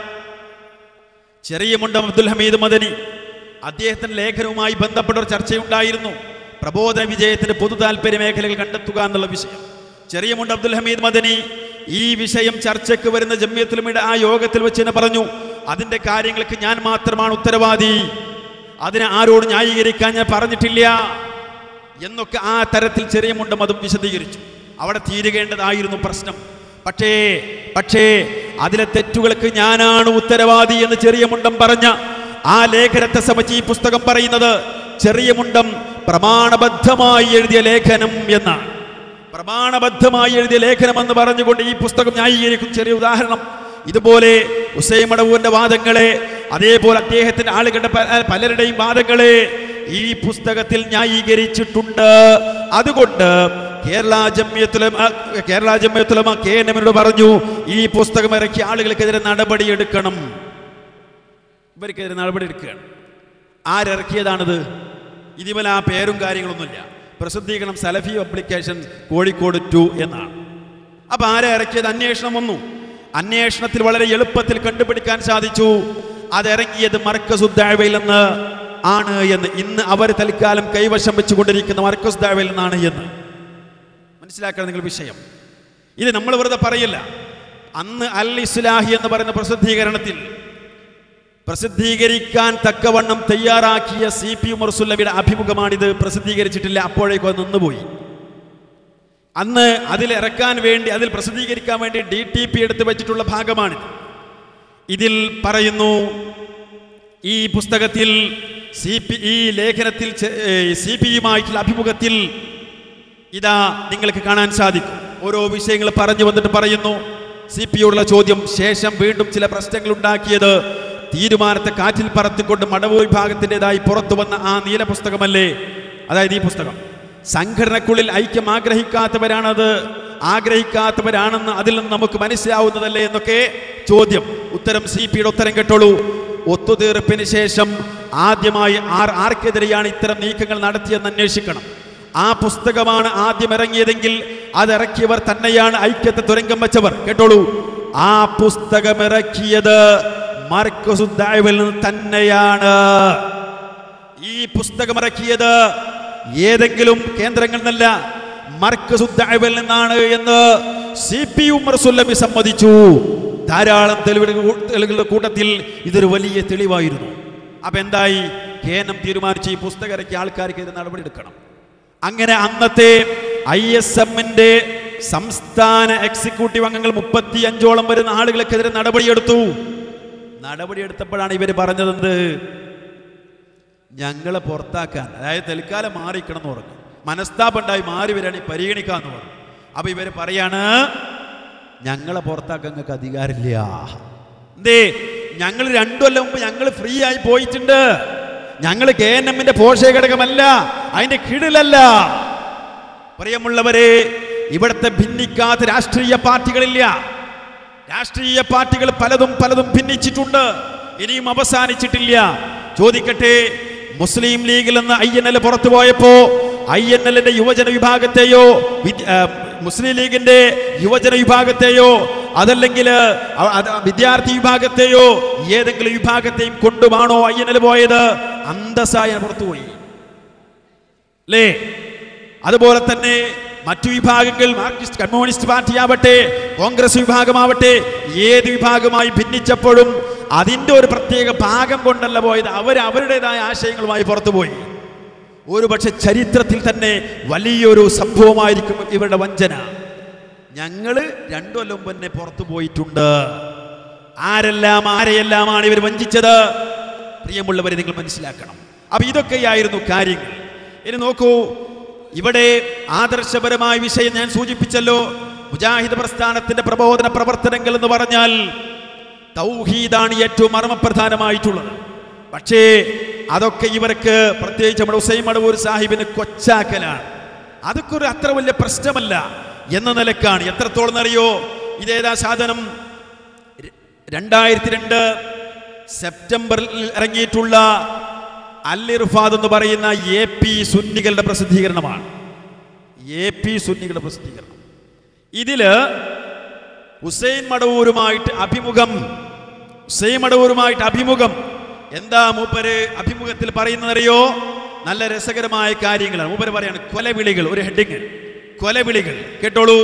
Speaker 4: ചെറിയ മുണ്ടം അബ്ദുൽ ഹമീദ് മദനി അദ്ദേഹത്തിന്റെ ലേഖനവുമായി ബന്ധപ്പെട്ട ഒരു ചർച്ചയുണ്ടായിരുന്നു പ്രബോധന വിജയത്തിന്റെ പൊതു താല്പര്യ മേഖലകൾ കണ്ടെത്തുക എന്നുള്ള വിഷയം ചെറിയ മുണ്ട് അബ്ദുൽ ഹമീദ് മദനി ഈ വിഷയം ചർച്ചയ്ക്ക് വരുന്ന ജമ്മിയത്തുലമയുടെ ആ യോഗത്തിൽ വെച്ച് തന്നെ പറഞ്ഞു അതിന്റെ കാര്യങ്ങൾക്ക് ഞാൻ മാത്രമാണ് ഉത്തരവാദി അതിനെ ആരോട് ന്യായീകരിക്കാൻ ഞാൻ പറഞ്ഞിട്ടില്ല എന്നൊക്കെ ആ തരത്തിൽ ചെറിയ മുണ്ടം അതും വിശദീകരിച്ചു അവിടെ തീരുകേണ്ടതായിരുന്നു പ്രശ്നം പക്ഷേ പക്ഷേ അതിലെ തെറ്റുകൾക്ക് ഞാനാണ് ഉത്തരവാദി എന്ന് ചെറിയ മുണ്ടം പറഞ്ഞ ആ ലേഖനത്തെ സംബന്ധിച്ച് ഈ പുസ്തകം പറയുന്നത് ചെറിയ മുണ്ടം പ്രമാണബദ്ധമായി എഴുതിയ ലേഖനം എന്നാണ് പ്രമാണബദ്ധമായി എഴുതിയ ലേഖനം എന്ന് പറഞ്ഞുകൊണ്ട് ഈ പുസ്തകം ന്യായീകരിക്കും ചെറിയ ഉദാഹരണം ഇതുപോലെ ഹുസൈൻ മടവൂരിന്റെ വാദങ്ങളെ അതേപോലെ അദ്ദേഹത്തിന്റെ ആളുകളുടെ പ- പലരുടെയും വാദങ്ങളെ ഈ പുസ്തകത്തിൽ ന്യായീകരിച്ചിട്ടുണ്ട് അതുകൊണ്ട് കേരള ജമ്യത്തുലമ കേരള ജമ്യത്തുലമ കെ എൻ എമ്മിനോട് പറഞ്ഞു ഈ പുസ്തകം ഇറക്കിയ ആളുകൾക്കെതിരെ നടപടിയെടുക്കണം ഇവർക്കെതിരെ നടപടി എടുക്കുകയാണ് ആരിറക്കിയതാണിത് ഇതിമല ആ പേരും കാര്യങ്ങളൊന്നുമില്ല പ്രസിദ്ധീകരണം സലഫി പബ്ലിക്കേഷൻ കോഴിക്കോട് ടു എന്നാണ് അപ്പൊ ആരെ ഇറക്കിയത് അന്വേഷണം വന്നു അന്വേഷണത്തിൽ വളരെ എളുപ്പത്തിൽ കണ്ടുപിടിക്കാൻ സാധിച്ചു അതിറങ്ങിയത് മർക്കസുദ്ദാവയിൽ നിന്ന് ആണ് എന്ന് ഇന്ന് അവർ തൽക്കാലം കൈവശം വെച്ചുകൊണ്ടിരിക്കുന്ന മർക്കസുദ്ദാവയിൽ നിന്നാണ് എന്ന് മനസ്സിലാക്കണം നിങ്ങൾ വിഷയം ഇത് നമ്മൾ വെറുതെ പറയില്ല അന്ന് അൽ ഇസ്ലാഹി എന്ന് പറയുന്ന പ്രസിദ്ധീകരണത്തിൽ പ്രസിദ്ധീകരിക്കാൻ തക്കവണ്ണം തയ്യാറാക്കിയ സി പി ഉമർ സുല്ലമിയുടെ അഭിമുഖമാണിത് പ്രസിദ്ധീകരിച്ചിട്ടില്ല അപ്പോഴേക്കും അത് നിന്നുപോയി അന്ന് അതിൽ ഇറക്കാൻ വേണ്ടി അതിൽ പ്രസിദ്ധീകരിക്കാൻ വേണ്ടി ഡി ടി പി എടുത്ത് വെച്ചിട്ടുള്ള ഭാഗമാണിത് ഇതിൽ പറയുന്നു ഈ പുസ്തകത്തിൽ സി പി ഈ ലേഖനത്തിൽ സി പി യുമായിട്ടുള്ള അഭിമുഖത്തിൽ ഇതാ നിങ്ങൾക്ക് കാണാൻ സാധിക്കും ഓരോ വിഷയങ്ങൾ പറഞ്ഞു വന്നിട്ട് പറയുന്നു സി പി യോടുള്ള ചോദ്യം ശേഷം വീണ്ടും ചില പ്രശ്നങ്ങൾ ഉണ്ടാക്കിയത് തീരുമാനത്തെ കാറ്റിൽ പറത്തിക്കൊണ്ട് മടവൂർ വിഭാഗത്തിൻ്റെതായി പുറത്തു വന്ന ആ നീല പുസ്തകമല്ലേ അതായത് ഈ പുസ്തകം സംഘടനക്കുള്ളിൽ ഐക്യം ആഗ്രഹിക്കാത്തവരാണത് ആഗ്രഹിക്കാത്തവരാണെന്ന് അതിൽ നിന്ന് നമുക്ക് മനസ്സിലാവുന്നതല്ലേ എന്നൊക്കെ ചോദ്യം ഉത്തരം സി പിയുടെ ഉത്തരം കേട്ടോളൂ ഒത്തുതീർപ്പിന് ശേഷം ആദ്യമായി ആർ ആർക്കെതിരെയാണ് ഇത്തരം നീക്കങ്ങൾ നടത്തിയെന്ന് അന്വേഷിക്കണം ആ പുസ്തകമാണ് ആദ്യം ഇറങ്ങിയതെങ്കിൽ അതിറക്കിയവർ തന്നെയാണ് ഐക്യത്തെ തുരങ്കം വെച്ചവർ കേട്ടോളൂ ആ പുസ്തകം ഇറക്കിയത് മാർക്കസുദ്ദായവിൽ നിന്ന് തന്നെയാണ് ഈ പുസ്തകം ഇറക്കിയത് ഏതെങ്കിലും കേന്ദ്രങ്ങളിൽ നിന്നല്ല മർക്കസുദ്ദായവിൽ നിന്നാണ് എന്ന് സി പി ഉമർ സുല്ലമി സമ്മതിച്ചു ധാരാളം തെളിവുകൾ തെളിവുകളുടെ കൂട്ടത്തിൽ ഇതൊരു വലിയ തെളിവായിരുന്നു അപ്പൊ എന്തായി കേനം തീരുമാനിച്ച് ഈ പുസ്തകം ഇറക്കിയ ആൾക്കാർക്കെതിരെ നടപടിയെടുക്കണം അങ്ങനെ അന്നത്തെ ഐ എസ് എമ്മിന്റെ സംസ്ഥാന എക്സിക്യൂട്ടീവ് അംഗങ്ങൾ മുപ്പത്തി അഞ്ചോളം വരുന്ന ആളുകൾക്കെതിരെ നടപടിയെടുത്തു നടപടിയെടുത്തപ്പോഴാണ് ഇവർ പറഞ്ഞതെന്ത് ഞങ്ങളെ പുറത്താക്കാൻ അതായത് തൽക്കാലം മാറിക്കണം എന്ന് പറഞ്ഞു മനസ്താപുണ്ടായി മാറി വരികയാണെങ്കിൽ പരിഗണിക്കാന്ന് പറഞ്ഞു അപ്പൊ ഇവര് പറയാണ് ഞങ്ങളെ പുറത്താക്കാൻ നിങ്ങൾക്ക് അധികാരമില്ല എന്തേ ഞങ്ങൾ രണ്ടു കൊല്ലം മുമ്പ് ഞങ്ങൾ ഫ്രീ ആയി പോയിട്ടുണ്ട് ഞങ്ങൾ കെ എൻ എമ്മിന്റെ പോഷക ഘടകമല്ല അതിന്റെ കിടിലല്ല പ്രിയമുള്ളവരെ ഇവിടുത്തെ ഭിന്നിക്കാത്ത രാഷ്ട്രീയ പാർട്ടികളില്ല രാഷ്ട്രീയ പാർട്ടികൾ പലതും പലതും ഭിന്നിച്ചിട്ടുണ്ട് ഇനിയും അവസാനിച്ചിട്ടില്ല ചോദിക്കട്ടെ മുസ്ലിം ലീഗിൽ നിന്ന് ഐ എൻ എൽ പുറത്തു പോയപ്പോ ഐ എൻ എല്ലിന്റെ യുവജന വിഭാഗത്തെയോ വിദ്യ- ആ, മുസ്ലിം ലീഗിന്റെ യുവജന വിഭാഗത്തെയോ അതല്ലെങ്കിൽ അ- അത് വിദ്യാർത്ഥി വിഭാഗത്തെയോ ഏതെങ്കിലും വിഭാഗത്തെയും കൊണ്ടുമാണോ ഐ എൻ എൽ പോയത് അന്തസ്സായ പുറത്തുപോയി അല്ലേ അതുപോലെ തന്നെ മറ്റു വിഭാഗങ്ങൾ മാർക്സിസ്റ്റ് കമ്മ്യൂണിസ്റ്റ് പാർട്ടി ആവട്ടെ കോൺഗ്രസ് വിഭാഗമാവട്ടെ ഏത് വിഭാഗമായി ഭിന്നിച്ചപ്പോഴും അതിന്റെ ഒരു പ്രത്യേക ഭാഗം കൊണ്ടല്ല പോയത് അവർ അവരുടേതായ ആശയങ്ങളുമായി പുറത്തുപോയി ഒരുപക്ഷെ ചരിത്രത്തിൽ തന്നെ വലിയൊരു സംഭവമായിരിക്കും ഇവരുടെ വഞ്ചന ഞങ്ങള് രണ്ടു കൊല്ലം മുമ്പ് തന്നെ പുറത്തു പോയിട്ടുണ്ട് ആരെല്ലാം ആരെയെല്ലാമാണ് ഇവർ വഞ്ചിച്ചത് പ്രിയമുള്ളവരെ നിങ്ങൾ മനസ്സിലാക്കണം അപ്പൊ ഇതൊക്കെയായിരുന്നു കാര്യങ്ങൾ ഇനി നോക്കൂ ഇവിടെ ആദർശപരമായ വിഷയം ഞാൻ സൂചിപ്പിച്ചല്ലോ മുജാഹിദ് പ്രസ്ഥാനത്തിന്റെ പ്രബോധന പ്രവർത്തനങ്ങൾ എന്ന് പറഞ്ഞാൽ തൗഹീദാണ് ഏറ്റവും മർമ്മപ്രധാനമായിട്ടുള്ളത് പക്ഷേ അതൊക്കെ ഇവർക്ക് പ്രത്യേകിച്ച് നമ്മുടെ ഹുസൈൻ മടവൂർ സാഹിബിന് കൊച്ചാക്കലാണ് അതൊക്കെ ഒരു അത്ര വലിയ പ്രശ്നമല്ല എന്ന നിലക്കാണ് എത്രത്തോളം അറിയോ ഇതേതാ സാധനം രണ്ടായിരത്തി രണ്ട് സെപ്റ്റംബറിൽ ഇറങ്ങിയിട്ടുള്ള അൽ ഇർഫാദ് എന്ന് പറയുന്ന എ പി സുന്നികളുടെ പ്രസിദ്ധീകരണമാണ് എ പി സുന്നികളുടെ പ്രസിദ്ധീകരണം ഇതില് ഹുസൈൻ മടവൂരുമായിട്ട് അഭിമുഖം ഹുസൈൻ മടവൂരുമായിട്ട് അഭിമുഖം എന്താ മൂപ്പര് അഭിമുഖത്തിൽ പറയുന്നതറിയോ നല്ല രസകരമായ കാര്യങ്ങളാണ് മൂപ്പര് പറയാണ് കൊലവിളികൾ ഒരു ഹെഡിങ് കൊലവിളികൾ കേട്ടോളൂ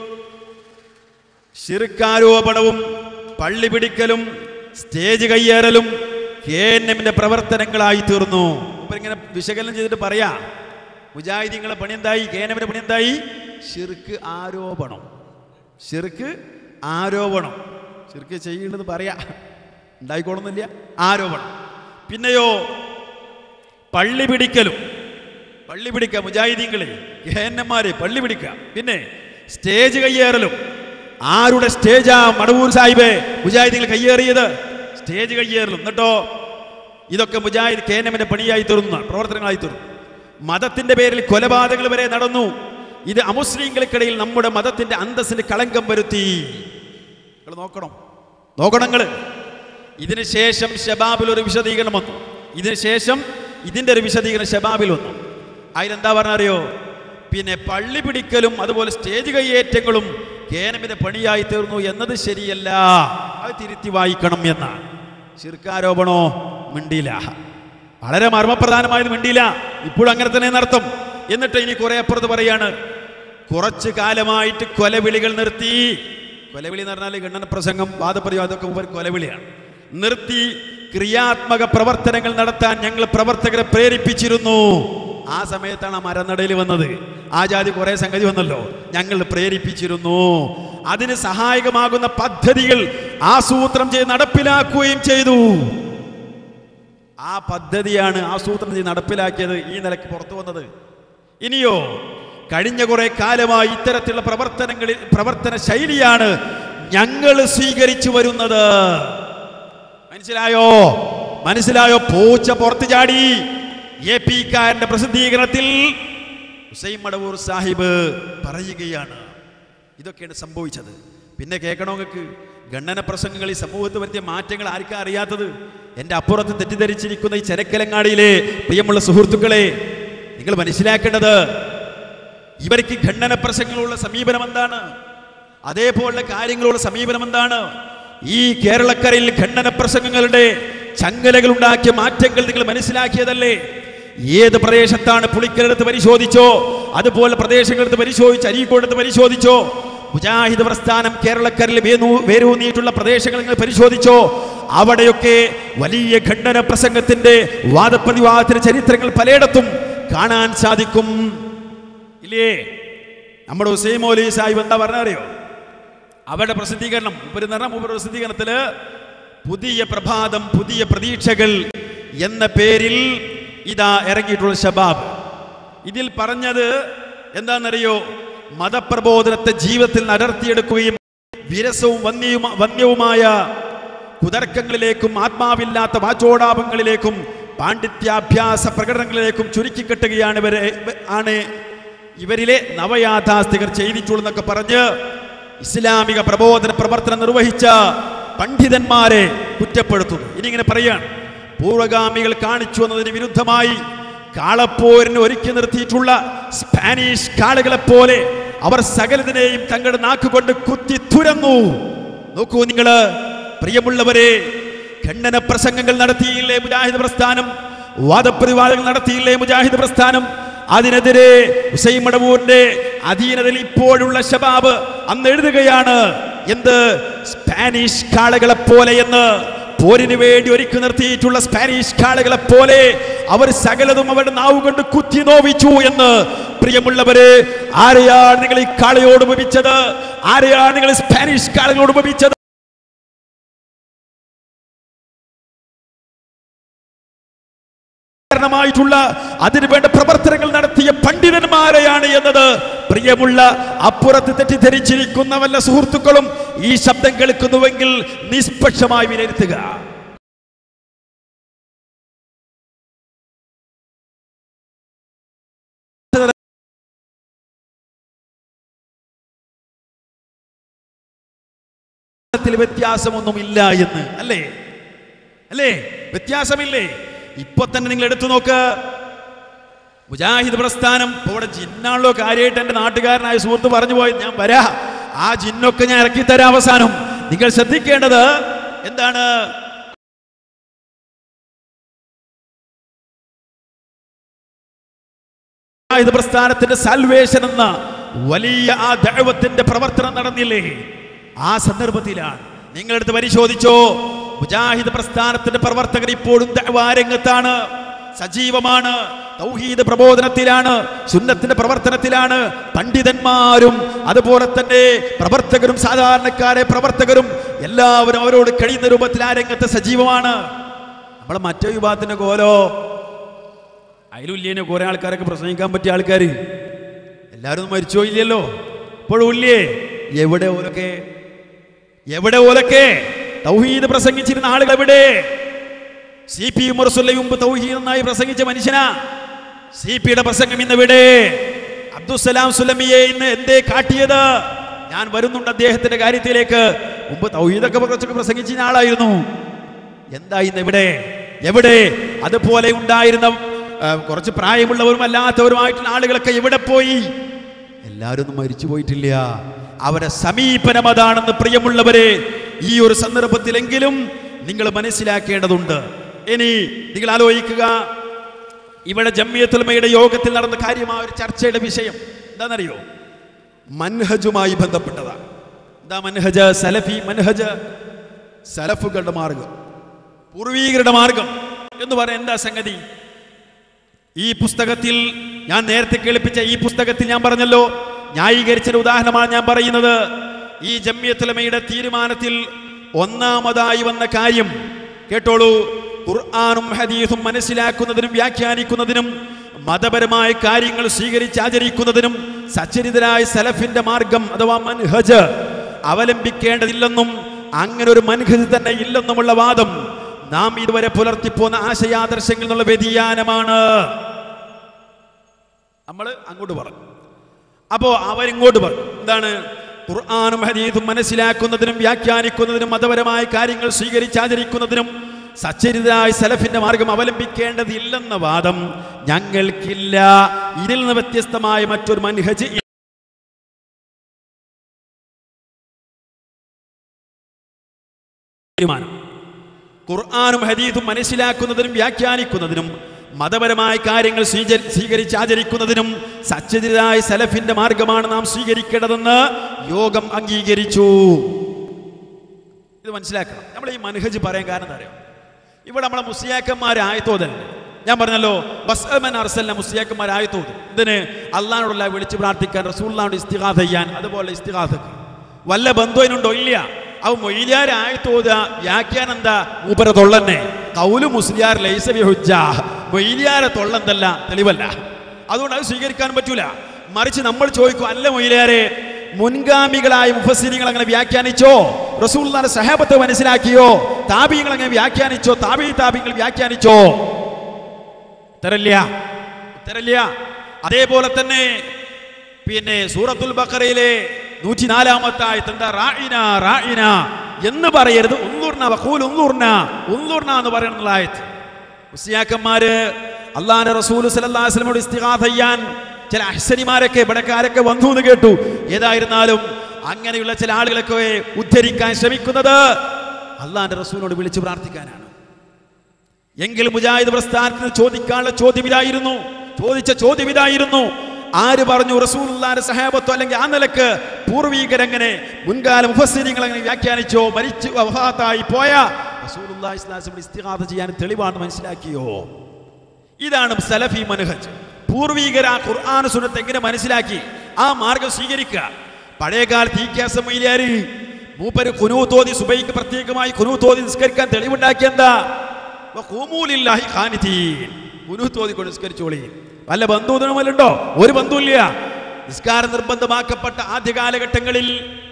Speaker 4: ശിർക്കാരോപണവും പള്ളി പിടിക്കലും സ്റ്റേജ് കയ്യേറലും കെ എൻ എമ്മിന്റെ പ്രവർത്തനങ്ങളായി തീർന്നു ഇപ്പൊ ഇങ്ങനെ വിശകലനം ചെയ്തിട്ട് പറയാ മുജാഹിദീങ്ങളെ പണി എന്തായി കെ എൻ എമ്മിന്റെ പണി എന്തായി ഷിർക്ക് ആരോപണം ഷിർക്ക് ആരോപണം ഷിർക്ക് ചെയ്യേണ്ടത് പറയാ ഉണ്ടായിക്കോളുന്നില്ല ആരോപണം പിന്നെയോ പള്ളി പിടിക്കലും പള്ളി പിടിക്കുക മുജാഹിദീങ്ങളെ കെ എൻ എമ്മാരെ പള്ളി പിടിക്കുക പിന്നെ സ്റ്റേജ് കയ്യേറലും ആരുടെ സ്റ്റേജാ മടവൂർ സാഹിബ് മുജാഹിദീങ്ങൾ കയ്യേറിയത് സ്റ്റേജ് കയ്യേറലും എന്നിട്ടോ ഇതൊക്കെ മുജാഹിദ് കെ എൻ എമ്മിന്റെ പണിയായി തീർന്നു പ്രവർത്തനങ്ങളായി തീർന്നു മതത്തിന്റെ പേരിൽ കൊലപാതകങ്ങൾ വരെ നടന്നു ഇത് അമുസ്ലിങ്ങൾക്കിടയിൽ നമ്മുടെ മതത്തിന്റെ അന്തസ്സിന് കളങ്കം വരുത്തി നിങ്ങൾ നോക്കണം നോക്കണം നിങ്ങൾ ഇതിന് ശേഷം ഷബാബിൽ ഒരു വിശദീകരണം വന്നു ഇതിന് ശേഷം ഇതിന്റെ ഒരു വിശദീകരണം ഷബാബിൽ വന്നു അതിലെന്താ പറഞ്ഞറിയോ പിന്നെ പള്ളി പിടിക്കലും അതുപോലെ സ്റ്റേജ് കയ്യേറ്റങ്ങളും കേനമിന്റെ പണിയായി തീർന്നു എന്നത് ശരിയല്ല അത് തിരുത്തി വായിക്കണം എന്നാണ് ശിർക്കാരോപണോ മിണ്ടിയില്ല വളരെ മർമ്മപ്രധാനമായത് മിണ്ടിയില്ല ഇപ്പോഴും അങ്ങനെ തന്നെ നടത്തും എന്നിട്ട് ഇനി കുറെ അപ്പുറത്ത് പറയാണ് കുറച്ചു കാലമായിട്ട് കൊലവിളികൾ നിർത്തി കൊലവിളി എന്ന് പറഞ്ഞാൽ ഗണ്ണന പ്രസംഗം വാദപ്രയോഗം അതൊക്കെ ഒരു കൊലവിളിയാണ് നിർത്തി ക്രിയാത്മക പ്രവർത്തനങ്ങൾ നടത്താൻ ഞങ്ങൾ പ്രവർത്തകരെ പ്രേരിപ്പിച്ചിരുന്നു ആ സമയത്താണ് ആ മരനടയിൽ വന്നത് ആ ജാതി കുറെ സംഗതി വന്നല്ലോ ഞങ്ങൾ പ്രേരിപ്പിച്ചിരുന്നു അതിന് സഹായകമാകുന്ന പദ്ധതികൾ ആസൂത്രണം ചെയ്ത് നടപ്പിലാക്കുകയും ചെയ്തു ആ പദ്ധതിയാണ് ആസൂത്രണം ചെയ്ത് നടപ്പിലാക്കിയത് ഈ നിലയ്ക്ക് പുറത്തു വന്നത് ഇനിയോ കഴിഞ്ഞ കുറെ കാലമായി ഇത്തരത്തിലുള്ള പ്രവർത്തനങ്ങളിൽ പ്രവർത്തന ശൈലിയാണ് ഞങ്ങൾ സ്വീകരിച്ചു വരുന്നത് മനസ്സിലായോ മനസ്സിലായോ പൂച്ച പുറത്തു ചാടി എ പി കാരന്റെ പ്രസിദ്ധീകരണത്തിൽ ഹുസൈൻ മടവൂർ സാഹിബ് പറയുകയാണ് ഇതൊക്കെയാണ് സംഭവിച്ചത് പിന്നെ കേൾക്കണോ നിങ്ങൾക്ക് ഗണ്ണന പ്രസംഗങ്ങൾ ഈ സമൂഹത്തിൽ വരുത്തിയ മാറ്റങ്ങൾ ആർക്കാ അറിയാത്തത് എൻ്റെ അപ്പുറത്ത് തെറ്റിദ്ധരിച്ചിരിക്കുന്ന ഈ ചരക്കലങ്ങാടിയിലെ പ്രിയമുള്ള സുഹൃത്തുക്കളെ നിങ്ങൾ മനസ്സിലാക്കേണ്ടത് ഇവർക്ക് ഖണ്ഡന പ്രസംഗങ്ങളുള്ള സമീപനം എന്താണ് അതേപോലുള്ള കാര്യങ്ങളുള്ള സമീപനം എന്താണ് ഈ കേരളക്കരയിൽ ഖണ്ഡന പ്രസംഗങ്ങളുടെ ചങ്ങലകൾ ഉണ്ടാക്കിയ മാറ്റങ്ങൾ നിങ്ങൾ മനസ്സിലാക്കിയതല്ലേ ഏത് പ്രദേശത്താണ് പുളിക്കലെടുത്ത് പരിശോധിച്ചോ അതുപോലെ പ്രദേശങ്ങളെടുത്ത് പരിശോധിച്ച് അരീക്കോടെടുത്ത് പരിശോധിച്ചോ മുജാഹിദ് പ്രസ്ഥാനം കേരളക്കരയിൽ വേനൂ വേരൂന്നിയിട്ടുള്ള പ്രദേശങ്ങൾ നിങ്ങൾ പരിശോധിച്ചോ അവിടെയൊക്കെ വലിയ ഖണ്ഡന പ്രസംഗത്തിന്റെ വാദപ്രതിവാദത്തിന്റെ ചരിത്രങ്ങൾ പലയിടത്തും കാണാൻ സാധിക്കും ഇല്ലേ നമ്മുടെ ഹുസൈൻ മൗലി സാഹിബ് എന്താ പറഞ്ഞറിയോ അവരുടെ പ്രസിദ്ധീകരണം ഒരു നിറ മൂപ്പരുടെ പ്രസിദ്ധീകരണത്തില് പുതിയ പ്രഭാതം പുതിയ പ്രതീക്ഷകൾ എന്ന പേരിൽ ഇതാ ഇറങ്ങിയിട്ടുള്ള ഷബാബ് ഇതിൽ പറഞ്ഞത് എന്താണെന്നറിയോ മതപ്രബോധനത്തെ ജീവിതത്തിൽ നടത്തിയെടുക്കുകയും വിരസവും വന്യവും വന്യവുമായ കുതർക്കങ്ങളിലേക്കും ആത്മാവില്ലാത്ത വാചോടാപങ്ങളിലേക്കും പാണ്ഡിത്യാഭ്യാസ പ്രകടനങ്ങളിലേക്കും ചുരുക്കിക്കെട്ടുകയാണ് ഇവരെ ആണ് ഇവരിലെ നവയാഥാസ്ഥികർ ചെയ്തിട്ടുള്ളതെന്നൊക്കെ പറഞ്ഞ് ഇസ്ലാമിക പ്രബോധന പ്രവർത്തനം നിർവഹിച്ച പണ്ഡിതന്മാരെ കുറ്റപ്പെടുത്തുന്നു ഇനി ഇങ്ങനെ പറയാണ് പൂർവഗാമികൾ കാണിച്ചു വന്നതിന് വിരുദ്ധമായി കാളപ്പോരിന് ഒരുക്കി നിർത്തിയിട്ടുള്ള സ്പാനിഷ് കാളുകളെ പോലെ അവർ സകലതിനെയും തങ്ങളുടെ നാക്കുകൊണ്ട് കുത്തി തുരന്നു നോക്കൂ നിങ്ങള് പ്രിയമുള്ളവരെ ഖണ്ഡന പ്രസംഗങ്ങൾ നടത്തിയില്ലേ മുജാഹിദ് പ്രസ്ഥാനം വാദപ്രതിവാദങ്ങൾ നടത്തിയില്ലേ മുജാഹിദ് പ്രസ്ഥാനം അതിനെതിരെ ഹുസൈൻ മടവൂരിന്റെ അധീനതയിൽ ഇപ്പോഴുള്ള ഷബാബ് അന്ന് എഴുതുകയാണ് എന്ത് സ്പാനിഷ് കാളകളെ പോലെ എന്ന് പോരിന് വേണ്ടി ഒരുക്കി നിർത്തിയിട്ടുള്ള സ്പാനിഷ് കാളകളെ പോലെ അവർ സകലതും അവരുടെ നാവ് കൊണ്ട് കുത്തി നോവിച്ചു എന്ന് പ്രിയമുള്ളവര് ആരെയാണ് നിങ്ങൾ ഈ കാളയോട് ഉപമിച്ചത് ആരെയാണ് നിങ്ങൾ സ്പാനിഷ് കാളകളോട് ഉപമിച്ചത് കാരണമായിട്ടുള്ള അതിനുവേണ്ട പ്രവർത്തനങ്ങൾ നടത്തിയ പണ്ഡിതന്മാരെയാണ് എന്നത് പ്രിയമുള്ള അപ്പുറത്ത് തെറ്റിദ്ധരിച്ചിരിക്കുന്ന വല്ല സുഹൃത്തുക്കളും ഈ ശബ്ദം കേൾക്കുന്നുവെങ്കിൽ നിഷ്പക്ഷമായി വിലയിരുത്തുക ത്തിൽ വ്യത്യാസമൊന്നും ഇല്ല എന്ന് അല്ലേ അല്ലേ വ്യത്യാസമില്ലേ ഇപ്പൊ തന്നെ നിങ്ങൾ എടുത്തു നോക്ക് മുജാഹിദ് പ്രസ്ഥാനം ഇപ്പൊ ഇവിടെ ജിന്നാണല്ലോ കാര്യമായിട്ട് എന്റെ നാട്ടുകാരനായ സുഹൃത്ത് പറഞ്ഞു പോയി ഞാൻ വരാ ആ ജിന്നൊക്കെ ഞാൻ ഇറക്കി തരാം അവസാനം നിങ്ങൾ ശ്രദ്ധിക്കേണ്ടത് എന്താണ് മുജാഹിദ് പ്രസ്ഥാനത്തിന്റെ സാൽവേഷൻ എന്ന വലിയ ആ ദൈവത്തിന്റെ പ്രവർത്തനം നടന്നില്ലേ ആ സന്ദർഭത്തിലാണ് നിങ്ങളെടുത്ത് പരിശോധിച്ചോ മുജാഹിദ് പ്രസ്ഥാനത്തിന്റെ പ്രവർത്തകർ ഇപ്പോഴും ദഅ്വാരംഗത്താണ് സജീവമാണ് തൗഹീദ് പ്രബോധനത്തിലാണ് സുന്നത്തിന്റെ പ്രവർത്തനത്തിലാണ് പണ്ഡിതന്മാരും അതുപോലെ തന്നെ പ്രവർത്തകരും സാധാരണക്കാരെ പ്രവർത്തകരും എല്ലാവരും അവരോട് കഴിയുന്ന രൂപത്തിൽ ആ രംഗത്ത് സജീവമാണ് നമ്മൾ മറ്റേ വിഭാഗത്തിന്റെ കോലോ അതിലുല്ലേനെ കുറെ ആൾക്കാരൊക്കെ പ്രസംഗിക്കാൻ പറ്റിയ ആൾക്കാർ എല്ലാവരും ഒന്നും മരിച്ചോ ഇല്ലല്ലോ ഇപ്പോഴും ഇല്ലേ എവിടെ ഓലൊക്കെ എവിടെ ഓലൊക്കെ തൗഹീദ് പ്രസംഗിച്ചിരുന്ന ആളുകൾ എവിടെ സി പി മുറസുല്ല മുമ്പ് തൗഹീദ് എന്നായി പ്രസംഗിച്ച മനുഷ്യനാ സി പിയുടെ പ്രസംഗം ഇന്ന് എവിടെ അബ്ദുസലാം സുലമിയെ ഇന്ന് എന്തേ കാട്ടിയത് ഞാൻ വരുന്നുണ്ട് അദ്ദേഹത്തിന്റെ കാര്യത്തിലേക്ക് മുമ്പ് തൗഹീദൊക്കെ കുറച്ചൊക്കെ പ്രസംഗിച്ച ആളായിരുന്നു എന്താ ഇന്ന് എവിടെ എവിടെ അതുപോലെ ഉണ്ടായിരുന്ന ആ, കുറച്ച് പ്രായമുള്ളവരും അല്ലാത്തവരുമായിട്ടുള്ള ആളുകളൊക്കെ എവിടെ പോയി എല്ലാവരും ഒന്നും മരിച്ചു പോയിട്ടില്ല അവരെ സമീപനം അതാണെന്ന് പ്രിയമുള്ളവരെ ഈ ഒരു സന്ദർഭത്തിലെങ്കിലും നിങ്ങൾ മനസ്സിലാക്കേണ്ടതുണ്ട് ഇനി നിങ്ങൾ ആലോചിക്കുക ഇവിടെ ജമ്മിയത്തുലമയുടെ യോഗത്തിൽ നടന്ന കാര്യമായ ഒരു ചർച്ചയുടെ വിഷയം എന്താണെന്നറിയോ മൻഹജുമായി ബന്ധപ്പെട്ടതാണ് എന്താ മൻഹജ് സലഫി മൻഹജ് സലഫുകളുടെ മാർഗം പൂർവീകരുടെ മാർഗം എന്ന് പറയാൻ എന്താ സംഗതി ഈ പുസ്തകത്തിൽ ഞാൻ നേരത്തെ കേൾപ്പിച്ച ഈ പുസ്തകത്തിൽ ഞാൻ പറഞ്ഞല്ലോ ന്യായീകരിച്ചൊരു ഉദാഹരണമാണ് ഞാൻ പറയുന്നത് ഈ ജമ്യത്തുലമയുടെ തീരുമാനത്തിൽ ഒന്നാമതായി വന്ന കാര്യം കേട്ടോളൂ ഖുർആാനും ഹദീസും മനസ്സിലാക്കുന്നതിനും വ്യാഖ്യാനിക്കുന്നതിനും മതപരമായ കാര്യങ്ങൾ സ്വീകരിച്ച് ആചരിക്കുന്നതിനും സച്ചരിതരായ സലഫിന്റെ മാർഗം അഥവാ മൻഹജ് അവലംബിക്കേണ്ടതില്ലെന്നും അങ്ങനെ ഒരു മൻഹജ് തന്നെ ഇല്ലെന്നുമുള്ള വാദം നാം ഇതുവരെ പുലർത്തിപ്പോന്ന ആശയാദർശങ്ങളിൽ നിന്നുള്ള വ്യതിയാനമാണ് നമ്മൾ അങ്ങോട്ട് പറഞ്ഞു അപ്പോ അവരിങ്ങോട്ട് പറഞ്ഞു എന്താണ് ഖുർആാനും ഹദീസും മനസ്സിലാക്കുന്നതിനും വ്യാഖ്യാനിക്കുന്നതിനും മതപരമായ കാര്യങ്ങൾ സ്വീകരിച്ചാചരിക്കുന്നതിനും സച്ചരിതരായ സലഫിന്റെ മാർഗം അവലംബിക്കേണ്ടതില്ലെന്ന വാദം ഞങ്ങൾക്കില്ല ഇതിൽ നിന്ന് വ്യത്യസ്തമായ മറ്റൊരു മൻഹജ് തീരുമാനം ഖുർആാനും ഹദീസും മനസ്സിലാക്കുന്നതിനും വ്യാഖ്യാനിക്കുന്നതിനും മതപരമായ കാര്യങ്ങൾ സ്വീക- സ്വീകരിച്ച് ആചരിക്കുന്നതിനും സച്ചരിതരായ സലഫിന്റെ മാർഗമാണ് നാം സ്വീകരിക്കേണ്ടതെന്ന് യോഗം അംഗീകരിച്ചു ഇത് മനസ്സിലാക്കണം നമ്മൾ ഈ മനഹജ് പറയാൻ കാരണം എന്താ അറിയോ ഇവിടെ നമ്മളെ മുസ്ലിയാക്കന്മാരായത്തോതല്ലേ ഞാൻ പറഞ്ഞല്ലോ ബസ്മൻ അർസലിനെ മുസ്ലിയാക്കന്മാരായത്തോത് ഇതിന് അള്ളഹാനോടുള്ള വിളിച്ച് പ്രാർത്ഥിക്കാൻ റസൂള്ളാനോട് ഇസ്തിഹാസ ചെയ്യാൻ അതുപോലെ ഇസ്തിഹാസക്ക് വല്ല ബന്ധുവിനുണ്ടോ ഇല്ല അവ മൊയ്ലിയാരായത്തോത വ്യാഖ്യാനം എന്താ മൂപ്പര തൊള്ളന്നെ കൗലു മുസ്ലിയാർ ലൈസബി ഹുജ്ജ മൊയ്ലിയാരെ തൊള്ളെന്തല്ല തെളിവല്ല അതുകൊണ്ട് അത് സ്വീകരിക്കാൻ പറ്റൂല മറിച്ച് നമ്മൾ ചോദിക്കും അല്ല മൊയ്ലിയാരെ മുൻഗാമികളായ മുഫസ്സിരിങ്ങൾ അങ്ങനെ വ്യാഖ്യാനിച്ചോ റസൂൽദാന്റെ സഹാബത്തെ മനസ്സിലാക്കിയോ താബിയങ്ങൾ അങ്ങനെ വ്യാഖ്യാനിച്ചോ താബി താബിങ്ങൾ വ്യാഖ്യാനിച്ചോ ഉത്തരല്ല ഉത്തരല്ല അതേപോലെ തന്നെ പിന്നെ സൂറത്തുൽ ബക്കറയിലെ നൂറ്റിനാലാമത്തെ ആയത്ത് എന്താ റായിന റായിന എന്ന് പറയരുത് ഉന്നൂർന വഖൂൽ ഉന്നൂർന ഉന്നൂർന എന്ന് പറയുന്ന ആയത്ത് മുസ്ലിയാക്കന്മാര് അള്ളാന്റെ റസൂൽ സല്ലല്ലാഹു അലൈഹി വസല്ലമയോട് ഇസ്തിഗാഥ ചെയ്യാൻ ചില അഹ്സനിമാരൊക്കെ ഇവിടക്കാരൊക്കെ വന്നു എന്ന് കേട്ടു ഏതായിരുന്നാലും അങ്ങനെയുള്ള ചില ആളുകളൊക്കെ ഉദ്ധരിക്കാൻ ശ്രമിക്കുന്നത് അള്ളാന്റെ റസൂലിനോട് വിളിച്ചു പ്രാർത്ഥിക്കാനാണ് എങ്കിൽ മുജാഹിദ് പ്രസ്ഥാനത്തിന് ചോദിക്കാനുള്ള ചോദ്യം ഇതായിരുന്നു ചോദിച്ച ചോദ്യം ഇതായിരുന്നു ആര് പറഞ്ഞു റസൂലുള്ളാന്റെ സഹാബത്തോ അല്ലെങ്കിൽ ആ നിലക്ക് പൂർവീകരെങ്ങനെ മുൻകാല മുഫസ്സിരിങ്ങൾ അങ്ങനെ വ്യാഖ്യാനിച്ചോ മരിച്ചു വഫാത്തായി പോയ റസൂലുള്ളാഹി സ്വല്ലല്ലാഹു അലൈഹി വസല്ലം ഇസ്തിഗാഥ ചെയ്യാൻ തെളിവാണ് മനസ്സിലാക്കിയോ ഇതാണ് സലഫി മനഹജ് പൂർവീകര ഖുർആൻ സുന്നത്ത് എങ്ങനെ മനസ്സിലാക്കി ആ മാർഗം സ്വീകരിക്കുക പഴയകാലത്ത് ഈ കേസം മൈലിയാര് മൂപ്പര് കുനു തോതി സുബൈക്ക് പ്രത്യേകമായി കുനു തോതി നിസ്കരിക്കാൻ തെളിവുണ്ടാക്കിയ എന്താ വഖൂമൂലില്ലാഹി ഖാനിതീൻ. കുനു തോതി കൊണ്ട് നിസ്കരിച്ചോളി വല്ല ബന്ധുവിനുമല്ലുണ്ടോ ഒരു ബന്ധുവില്ല നിസ്കാരം നിർബന്ധമാക്കപ്പെട്ട ആദ്യ കാലഘട്ടങ്ങളിൽ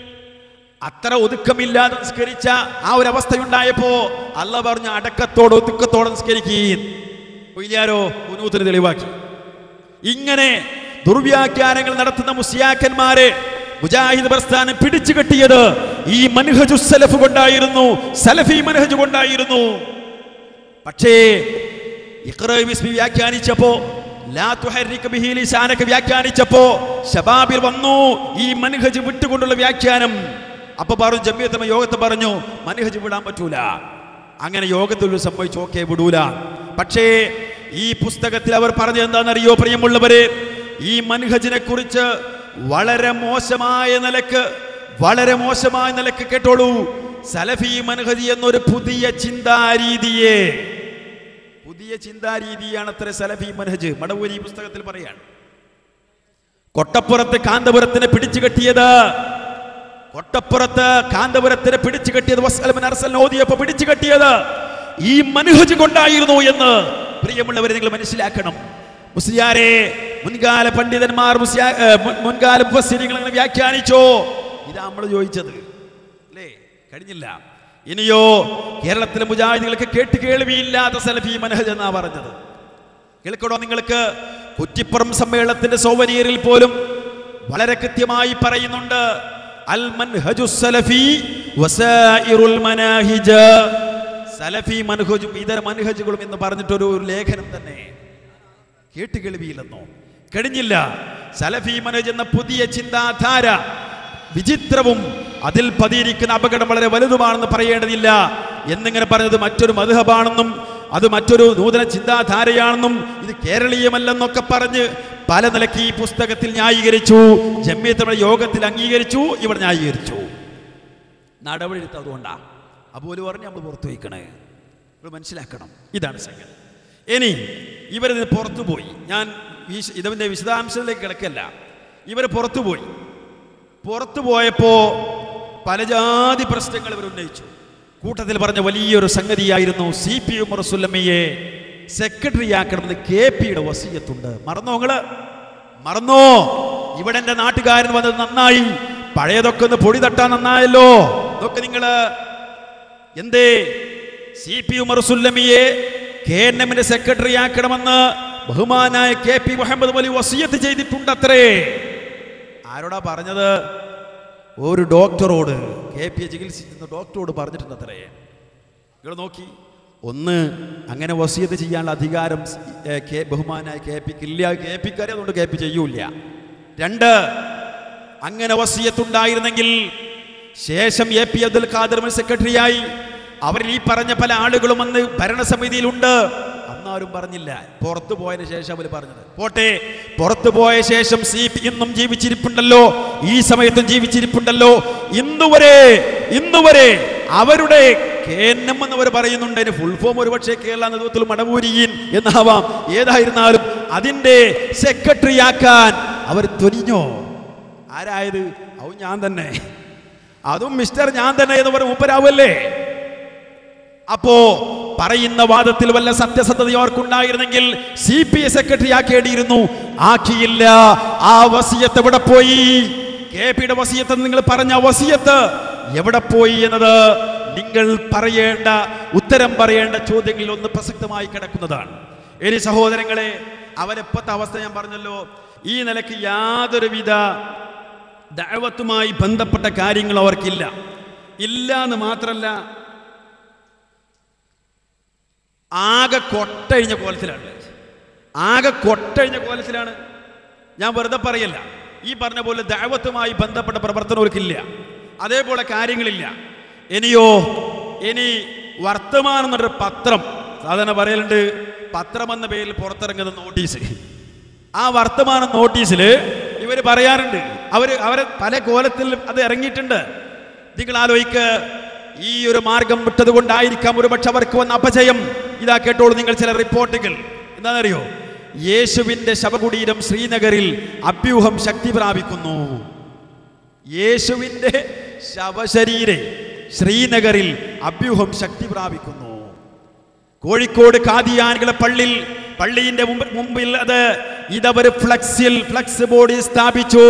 Speaker 4: അത്ര ഒതുക്കമില്ലാതെ നിസ്കരിച്ച ആ ഒരു അവസ്ഥയുണ്ടായപ്പോ അല്ല പറഞ്ഞ അടക്കത്തോടെ ഒതുക്കത്തോടെ നിസ്കരിക്കുകയും കൊയ്യാരോ കുനൂത്തിന് തെളിവാക്കി ഇങ്ങനെ ദുർവ്യാഖ്യാനങ്ങൾ നടത്തുന്ന മുസ്ലിയാക്കന്മാരെ മുജാഹിദ് പ്രസ്ഥാനം പിടിച്ചു കെട്ടിയത് ഈ മൻഹജു സലഫ് കൊണ്ടായിരുന്നു സലഫി മൻഹജ് കൊണ്ടായിരുന്നു പക്ഷേ ഇഖ്റ ബിസ്മി വ്യാഖ്യാനിച്ചപ്പോ ലാ തുഹർരിക ബിഹി ലിസാനക വ്യാഖ്യാനിച്ചപ്പോ ശബാബിൽ വന്നു ഈ മൻഹജ് വിട്ടുകൊണ്ടുള്ള വ്യാഖ്യാനം അപ്പൊ പറഞ്ഞു ജമ്മിയത്തമ്മ യോഗത്തെ പറഞ്ഞു മൻഹജ് വിടാൻ പറ്റൂല അങ്ങനെ യോഗത്തിൽ സംഭവിച്ചു ഓക്കെ വിടൂല പക്ഷേ ഈ പുസ്തകത്തിൽ അവർ പറഞ്ഞത് എന്താണെന്നറിയോ പ്രിയമുള്ളവര് ഈ മൻഹജിനെ കുറിച്ച് വളരെ മോശമായ നിലക്ക് വളരെ മോശമായ നിലക്ക് കേട്ടോളൂ സലഫി മൻഹജി എന്നൊരു പുതിയ ചിന്താരീതിയെ പുതിയ ചിന്താരീതിയാണ് അത്ര സലഫി മനഹജ് മടവൂരി ഈ പുസ്തകത്തിൽ പറയാണ് കൊട്ടപ്പുറത്ത് കാന്തപുരത്തിനെ പിടിച്ചു കെട്ടിയത് കൊട്ടപ്പുറത്ത് കാന്തപുരത്തിനെ പിടിച്ചു കെട്ടിയത് വസ്സലമൻ അർസൽ ഓതിയപ്പോ പിടിച്ചു കെട്ടിയത് ഈ മനഹജ് കൊണ്ടായിരുന്നു എന്ന് പ്രിയമുള്ളവരെ നിങ്ങൾ മനസ്സിലാക്കണം മുസ്ലിയാരെ മുൻകാല പണ്ഡിതന്മാർ മുസ്ലിയാ ഏ, മുൻ- മുൻകാല മുഫസ്സിരിങ്ങൾ അങ്ങനെ വ്യാഖ്യാനിച്ചോ ഇതാ നമ്മൾ ചോദിച്ചത് അല്ലേ കഴിഞ്ഞില്ല ഇനിയോ കേരളത്തിലെ മുജാഹിദികൾക്ക് കേട്ട് കേൾവിയില്ലാത്ത സലഫി മനഹജ് എന്നാ പറഞ്ഞത് കേൾക്കണോ നിങ്ങൾക്ക് കുറ്റിപ്പുറം സമ്മേളനത്തിന്റെ സൗവനീയരിൽ പോലും വളരെ കൃത്യമായി പറയുന്നുണ്ട് അൽ മൻഹജു സലഫി വസായിറുൽ മനാഹിജ് സലഫി മൻഹജും ഇതര മൻഹജുകളും എന്ന് പറഞ്ഞിട്ടൊരു ഒരു ലേഖനം തന്നെ കേട്ട് കേൾവിയില്ലെന്നോ കഴിഞ്ഞില്ല സലഫി മനോജ് എന്ന പുതിയ ചിന്താധാര വിചിത്രവും അതിൽ പതിയിരിക്കുന്ന അപകടം വളരെ വലുതുമാണെന്ന് പറയേണ്ടതില്ല എന്നിങ്ങനെ പറഞ്ഞത് മറ്റൊരു മധുഹബാണെന്നും അത് മറ്റൊരു നൂതന ചിന്താധാരയാണെന്നും ഇത് കേരളീയമല്ലെന്നൊക്കെ പറഞ്ഞ് പല നിലയ്ക്ക് ഈ പുസ്തകത്തിൽ ന്യായീകരിച്ചു ജമ്മിയത്തമിഴ യോഗത്തിൽ അംഗീകരിച്ചു ഇവർ ന്യായീകരിച്ചു നടപടി എടുത്തത് അതുകൊണ്ടാണ് അപ്പോൾ പറഞ്ഞ് നമ്മൾ പുറത്തു വയ്ക്കണേ നിങ്ങൾ മനസ്സിലാക്കണം ഇതാണ് സംഗതി ഇനി ഇവരിത് പുറത്തു പോയി ഞാൻ വിശ- ഇതിൻ്റെ വിശദാംശത്തിലേക്ക് കിടക്കല്ല ഇവർ പുറത്തു പോയി പുറത്തു പോയപ്പോൾ പല ജാതി പ്രശ്നങ്ങൾ ഇവർ ഉന്നയിച്ചു കൂട്ടത്തിൽ പറഞ്ഞ വലിയൊരു സംഗതിയായിരുന്നു സി പി ഉമർ സുല്ലമ്മയെ സെക്രട്ടറി ആക്കണമെന്ന് കെ പിയുടെ വസീയത്തുണ്ട് മറന്നോ നിങ്ങള് മറന്നോ ഇവിടെ എൻ്റെ നാട്ടുകാരൻ വന്നത് നന്നായി പഴയതൊക്കെ ഒന്ന് പൊടി തട്ടാൻ നന്നായല്ലോ ഇതൊക്കെ നിങ്ങള് എന്തേ സി പി ഉമർ സുല്ലമിയെ കെ എൻ എമ്മിന്റെ സെക്രട്ടറി ആക്കണമെന്ന് ബഹുമാനായ കെ പി മുഹമ്മദ് അലി വസീയത്ത് ചെയ്തിട്ടുണ്ട് അത്രേ ആരോടാ പറഞ്ഞത് ഒരു ഡോക്ടറോട് കെ പി ചികിത്സിക്കുന്ന ഡോക്ടറോട് പറഞ്ഞിട്ടുണ്ട് അത്രേ നിങ്ങൾ നോക്കി ഒന്ന് അങ്ങനെ വസീയത്ത് ചെയ്യാനുള്ള അധികാരം ഏ, കെ ബഹുമാനായ കെ പിക്ക് ഇല്ല കെ പിക്കാരെ അതുകൊണ്ട് കെ പി ചെയ്യൂല രണ്ട് അങ്ങനെ വസീയത്തുണ്ടായിരുന്നെങ്കിൽ ശേഷം എ പി അബ്ദുൽ ഖാദർ സെക്രട്ടറിയായി അവരിൽ ഈ പറഞ്ഞ പല ആളുകളും അന്ന് ഭരണസമിതിയിലുണ്ട് അന്നാരും പറഞ്ഞില്ല പുറത്തു പോയതിനു ശേഷം അവർ പറഞ്ഞത് പോട്ടെ പുറത്തു പോയ ശേഷം സി പി ഇന്നും ജീവിച്ചിരിപ്പുണ്ടല്ലോ ഈ സമയത്തും ജീവിച്ചിരിപ്പുണ്ടല്ലോ ഇന്നുവരെ ഇന്നുവരെ അവരുടെ കേന്നം എന്നവർ പറയുന്നുണ്ട് അതിന് ഫുൾ ഫോം ഒരുപക്ഷെ കേരള നേതൃത്വത്തിൽ മടവൂരിയീൻ എന്നാവാം ഏതായിരുന്നാലും അതിന്റെ സെക്രട്ടറി ആക്കാൻ അവർ തുനിഞ്ഞോ ആരായത് അതും ഞാൻ തന്നെ അതും മിസ്റ്റർ ഞാൻ തന്നെ എന്ന് പറഞ്ഞ മൂപ്പരാവല്ലേ അപ്പോ പറയുന്ന വാദത്തിൽ വല്ല സത്യസന്ധത അവർക്കുണ്ടായിരുന്നെങ്കിൽ സി പി എ സെക്രട്ടറി ആക്കേണ്ടിയിരുന്നു ആക്കിയില്ല ആ വസിയത്ത് എവിടെ പോയി കെ പിയുടെ വസിയത്ത് എന്ന് നിങ്ങൾ പറഞ്ഞ വസിയത്ത് എവിടെ പോയി എന്നത് നിങ്ങൾ പറയേണ്ട ഉത്തരം പറയേണ്ട ചോദ്യങ്ങളിൽ ഒന്ന് പ്രസക്തമായി കിടക്കുന്നതാണ് ഇനി സഹോദരങ്ങളെ അവരെപ്പത്തെ അവസ്ഥ ഞാൻ പറഞ്ഞല്ലോ ഈ നിലയ്ക്ക് യാതൊരുവിധ ദൈവത്തുമായി ബന്ധപ്പെട്ട കാര്യങ്ങൾ അവർക്കില്ല ഇല്ല എന്ന് മാത്രല്ല ആകെ കൊട്ടഴിഞ്ഞ കോലത്തിലാണ് ആകെ കൊട്ടഴിഞ്ഞ കോലത്തിലാണ് ഞാൻ വെറുതെ പറയല്ല ഈ പറഞ്ഞ പോലെ ദൈവത്തുമായി ബന്ധപ്പെട്ട പ്രവർത്തനം അവർക്കില്ല അതേപോലെ കാര്യങ്ങളില്ല ഇനിയോ ഇനി വർത്തമാനം എന്നൊരു പത്രം സാധാരണ പറയലുണ്ട് പത്രം എന്ന പേരിൽ പുറത്തിറങ്ങുന്ന നോട്ടീസ് ആ വർത്തമാന നോട്ടീസിൽ ഇവർ പറയാറുണ്ട് അവർ അവരെ പല കോലത്തിൽ അത് ഇറങ്ങിയിട്ടുണ്ട് നിങ്ങൾ ആലോചിക്ക് ഈ ഒരു മാർഗം വിട്ടത് കൊണ്ടായിരിക്കാം ഒരുപക്ഷെ അവർക്ക് വന്ന അപജയം ഇതാ കേട്ടോളൂ നിങ്ങൾ ചില റിപ്പോർട്ടുകൾ എന്താണെന്നറിയോ യേശുവിന്റെ ശവകുടീരം ശ്രീനഗറിൽ അഭ്യൂഹം ശക്തി പ്രാപിക്കുന്നു യേശുവിന്റെ ശവശരീരെ ശ്രീനഗറിൽ അഭ്യൂഹം ശക്തി പ്രാപിക്കുന്നു കോഴിക്കോട് കാദിയാനികളെ പള്ളിയിൽ പള്ളിയുടെ മുമ്പ് മുമ്പിൽ അത് ഇതവർ ഫ്ലക്സിൽ ഫ്ലക്സ് ബോർഡ് സ്ഥാപിച്ചു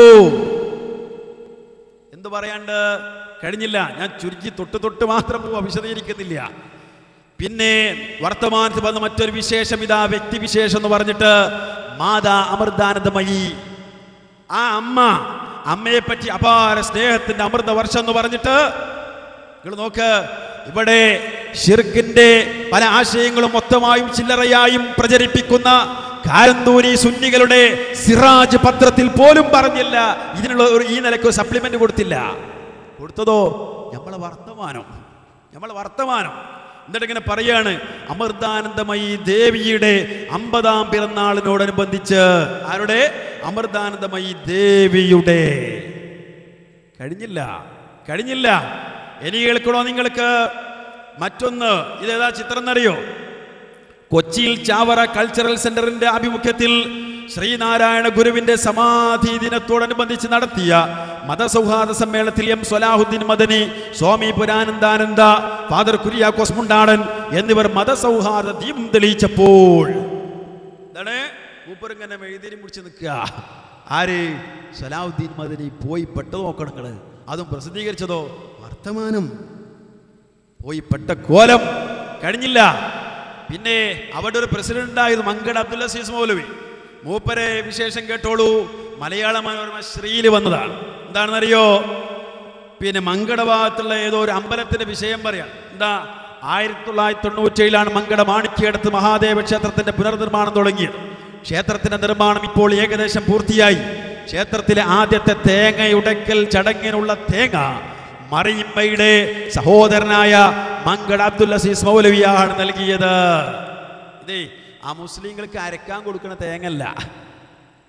Speaker 4: എന്ത് പറയാണ്ട് കഴിഞ്ഞില്ല ഞാൻ ചുരുക്കി തൊട്ട് തൊട്ട് മാത്രം പോവാ വിശദീകരിക്കുന്നില്ല പിന്നെ വർത്തമാനത്തിൽ വന്ന മറ്റൊരു വിശേഷം ഇതാ വ്യക്തിവിശേഷം എന്ന് പറഞ്ഞിട്ട് മാതാ അമൃതാനന്ദമയി ആ അമ്മ അമ്മയെ പറ്റി അപാര സ്നേഹത്തിന്റെ അമൃത വർഷം എന്ന് പറഞ്ഞിട്ട് നിങ്ങൾ നോക്ക് ഇവിടെ ഷിർക്കിന്റെ പല ആശയങ്ങളും മൊത്തമായും ചില്ലറയായും പ്രചരിപ്പിക്കുന്ന കാരന്തൂരി സുന്നികളുടെ സിറാജ് പത്രത്തിൽ പോലും പറഞ്ഞില്ല ഇതിനുള്ള ഒരു ഈ നിലയ്ക്ക് സപ്ലിമെന്റ് കൊടുത്തില്ല കൊടുത്തതോ നമ്മളെ വർത്തമാനം നമ്മളെ വർത്തമാനം എന്നിട്ട് ഇങ്ങനെ പറയാണ് അമൃതാനന്ദമയി ദേവിയുടെ അമ്പതാം പിറന്നാളിനോടനുബന്ധിച്ച് ആരുടെ അമൃതാനന്ദമയി ദേവിയുടെ കഴിഞ്ഞില്ല കഴിഞ്ഞില്ല ഇനി കേൾക്കണോ നിങ്ങൾക്ക് മറ്റൊന്ന് ഇതേതാ ചിത്രം എന്നറിയോ കൊച്ചിയിൽ ചാവറ കൾച്ചറൽ സെന്ററിന്റെ ആഭിമുഖ്യത്തിൽ ശ്രീനാരായണ ഗുരുവിന്റെ സമാധി ദിനത്തോടനുബന്ധിച്ച് നടത്തിയ മതസൗഹാർദ്ദ സമ്മേളനത്തിൽ എം സ്വലാഹുദ്ദീൻ മദനി സ്വാമി പുരാനന്ദാനന്ദ ഫാദർ കുര്യാക്കോസ് മുണ്ടാടൻ എന്നിവർ മതസൗഹാർദ്ദ ദീപം തെളിയിച്ചപ്പോൾ എന്താണ് മൂപ്പറിങ്ങനെ എഴുതിരി മുടിച്ച് നിൽക്കുക ആര് സലാഹുദ്ദീൻ മദനി പോയി പെട്ട നോക്കണം നിങ്ങള് അതും പ്രസിദ്ധീകരിച്ചതോ വർത്തമാനം പോയി പെട്ട കോലം കഴിഞ്ഞില്ല പിന്നെ അവിടെ ഒരു പ്രസിഡന്റ് ഉണ്ടായിരുന്നു മങ്കട അബ്ദുൽ അസീസ് മൗലവി മൂപ്പരെ വിശേഷം കേട്ടോളൂ മലയാള മനോരമ ശ്രീയിൽ വന്നതാണ് എന്താണെന്നറിയോ പിന്നെ മങ്കട ഭാഗത്തുള്ള ഏതോ ഒരു അമ്പലത്തിന്റെ വിഷയം പറയാം എന്താ ആയിരത്തി തൊള്ളായിരത്തി തൊണ്ണൂറ്റേഴിലാണ് മങ്കട മാണിക്യടുത്ത് മഹാദേവ ക്ഷേത്രത്തിന്റെ പുനർനിർമ്മാണം തുടങ്ങിയത് ക്ഷേത്രത്തിന്റെ നിർമ്മാണം ഇപ്പോൾ ഏകദേശം പൂർത്തിയായി ക്ഷേത്രത്തിലെ ആദ്യത്തെ തേങ്ങയുടക്കൽ ചടങ്ങിനുള്ള തേങ്ങ മറിയമ്മയുടെ സഹോദരനായ മങ്കട അബ്ദുൽ അസീസ് മൗലവിയാണ് നൽകിയത് ഇതേ ആ മുസ്ലിങ്ങൾക്ക് അരക്കാൻ കൊടുക്കുന്ന തേങ്ങല്ല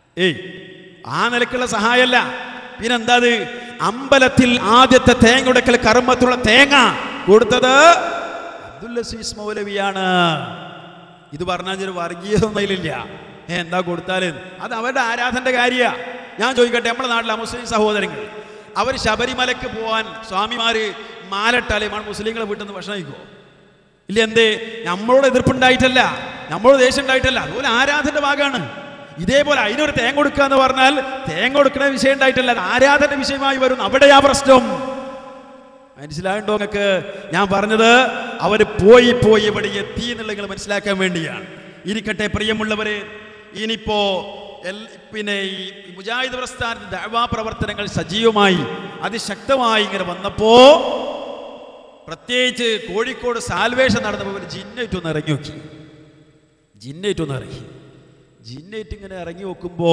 Speaker 4: ഏയ് ആ നിലക്കുള്ള സഹായമല്ല പിന്നെന്താ അത് അമ്പലത്തിൽ ആദ്യത്തെ തേങ്ങ ഉടക്കൽ കർമ്മത്തുള്ള തേങ്ങ കൊടുത്തത് അബ്ദുൽ അസീസ് മൗലവിയാണ് ഇത് പറഞ്ഞാൽ ഒരു വർഗീയതയൊന്നുമില്ല ഏ, എന്താ കൊടുത്താല് അത് അവരുടെ ആരാധന്റെ കാര്യ ഞാൻ ചോദിക്കട്ടെ നമ്മുടെ നാട്ടിലെ മുസ്ലിം സഹോദരങ്ങൾ അവർ ശബരിമലക്ക് പോവാൻ സ്വാമിമാര് മാലട്ടാലേ മുസ്ലിങ്ങളെ വീട്ടിൽ നിന്ന് ഭക്ഷണം കഴിക്കുമോ ഇല്ല എന്തേ നമ്മളോട് എതിർപ്പുണ്ടായിട്ടല്ല നമ്മളോട് ദേഷ്യം ഉണ്ടായിട്ടല്ല അതുപോലെ ആരാധന്റെ ഭാഗമാണ് ഇതേപോലെ അതിനൊരു തേങ്ങ കൊടുക്കുക എന്ന് പറഞ്ഞാൽ തേങ്ങ കൊടുക്കുന്ന വിഷയം ഉണ്ടായിട്ടല്ല അത് ആരാധന്റെ വിഷയമായി വരുന്നു അവിടെയാ പ്രശ്നം മനസ്സിലായുണ്ടോ നിങ്ങൾക്ക് ഞാൻ പറഞ്ഞത് അവർ പോയി പോയി ഇവിടെ എത്തി എന്നുള്ളത് നിങ്ങൾ മനസ്സിലാക്കാൻ വേണ്ടിയാണ് ഇരിക്കട്ടെ പ്രിയമുള്ളവരെ ഇനിയിപ്പോ എൽ- പിന്നെ ഈ മുജാഹിദ് പ്രസ്ഥാനത്തിന്റെ ദഅവാ പ്രവർത്തനങ്ങൾ സജീവമായി അതിശക്തമായി ഇങ്ങനെ വന്നപ്പോ പ്രത്യേകിച്ച് കോഴിക്കോട് സാൽവേഷൻ നടന്നപ്പോൾ ഒരു ജിന്നേറ്റൊന്ന് ഇറങ്ങി നോക്കി ജിന്നേറ്റൊന്ന് ഇറങ്ങി ജിന്നേറ്റ് ഇങ്ങനെ ഇറങ്ങി നോക്കുമ്പോ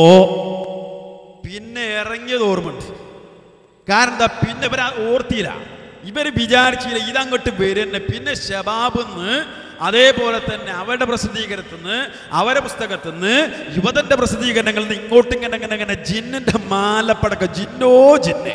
Speaker 4: പിന്നെ ഇറങ്ങിയത് ഓർമ്മയുണ്ട് കാരണം എന്താ പിന്നെ ഇവർ ഓർത്തിയില്ല ഇവർ വിചാരിച്ചില്ല ഇതങ്ങോട്ട് വരുന്നെ പിന്നെ ഷബാബെന്ന് അതേപോലെ തന്നെ അവരുടെ പ്രസിദ്ധീകരണത്തിൽ നിന്ന് അവരുടെ പുസ്തകത്തിൽ നിന്ന് യുവതന്റെ പ്രസിദ്ധീകരണങ്ങളിൽ നിന്ന് ഇങ്ങോട്ടും ഇങ്ങനെ ഇങ്ങനെ ഇങ്ങനെ ജിന്നിന്റെ മാലപ്പടക്ക ജിന്നോ ജിന്നെ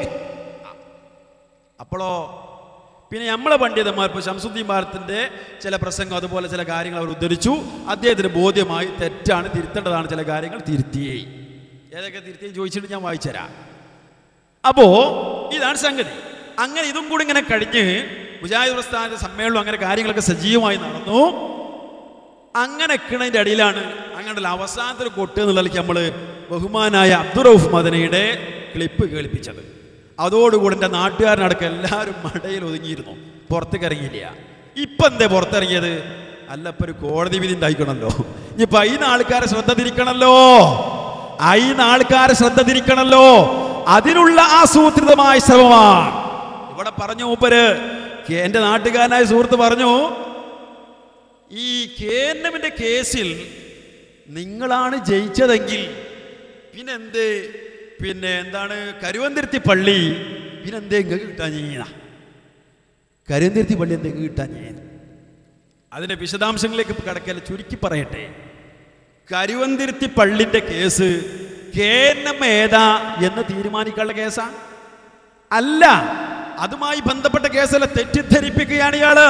Speaker 4: അപ്പോഴോ പിന്നെ നമ്മളെ പണ്ഡിതന്മാർ ഇപ്പോൾ ശംസുദ്ദീൻ ഭാരത്തിന്റെ ചില പ്രസംഗം അതുപോലെ ചില കാര്യങ്ങൾ അവർ ഉദ്ധരിച്ചു അദ്ദേഹത്തിന് ബോധ്യമായി തെറ്റാണ് തിരുത്തേണ്ടതാണ് ചില കാര്യങ്ങൾ തിരുത്തിയേ ഏതൊക്കെ തിരുത്തിയും ചോദിച്ചിട്ട് ഞാൻ വായിച്ചുതരാം അപ്പോ ഇതാണ് സംഗതി അങ്ങനെ ഇതും കൂടി ഇങ്ങനെ കഴിഞ്ഞ് മുജാഹിദ് പ്രസ്ഥാനത്തെ സമ്മേളനം അങ്ങനെ കാര്യങ്ങളൊക്കെ സജീവമായി നടന്നു അങ്ങനെ നിൽക്കുന്നതിൻ്റെ അടിയിലാണ് അങ്ങനെ അവസാനത്തിൽ കൊട്ട് എന്നുള്ളതിലേക്ക് നമ്മൾ ബഹുമാനായ അബ്ദുറൌഫ് മദനയുടെ ക്ലിപ്പ് കേൾപ്പിച്ചത് അതോടുകൂടി എൻ്റെ നാട്ടുകാരനടക്കം എല്ലാവരും മടയിൽ ഒതുങ്ങിയിരുന്നു പുറത്തേക്ക് ഇറങ്ങിയില്ല ഇപ്പം എന്തേ പുറത്തിറങ്ങിയത് അല്ല ഇപ്പൊ ഒരു കോടതി വിധി ഉണ്ടായിക്കണല്ലോ ഇനിയിപ്പൊ അതിന് ആൾക്കാരെ ശ്രദ്ധ തിരിക്കണല്ലോ അതിന് ആൾക്കാരെ ശ്രദ്ധ തിരിക്കണല്ലോ അതിനുള്ള ആസൂത്രിതമായ ശ്രമമാണ് ഇവിടെ പറഞ്ഞു മൂപ്പര് കേ- എൻ്റെ നാട്ടുകാരനായ സുഹൃത്ത് പറഞ്ഞു ഈ കേന്നമിന്റെ കേസിൽ നിങ്ങളാണ് ജയിച്ചതെങ്കിൽ പിന്നെ എന്ത് പിന്നെ എന്താണ് കരുവന്തിരുത്തി പള്ളി പിന്നെ എന്തേ ഇങ്ങക്ക് കിട്ടാൻ ചെയ്യുന്ന കരുവന്തിരുത്തി പള്ളി എന്തേ ഇങ്ങക്ക് കിട്ടാൻ ചെയ്യുന്ന അതിന്റെ വിശദാംശങ്ങളിലേക്ക് കടക്കൽ ചുരുക്കി പറയട്ടെ കരുവന്തിരുത്തി പള്ളിന്റെ കേസ് കേന്നം ഏതാ എന്ന് തീരുമാനിക്കാനുള്ള കേസാ അല്ല അതുമായി ബന്ധപ്പെട്ട കേസല്ല തെറ്റിദ്ധരിപ്പിക്കുകയാണ് ഇയാള്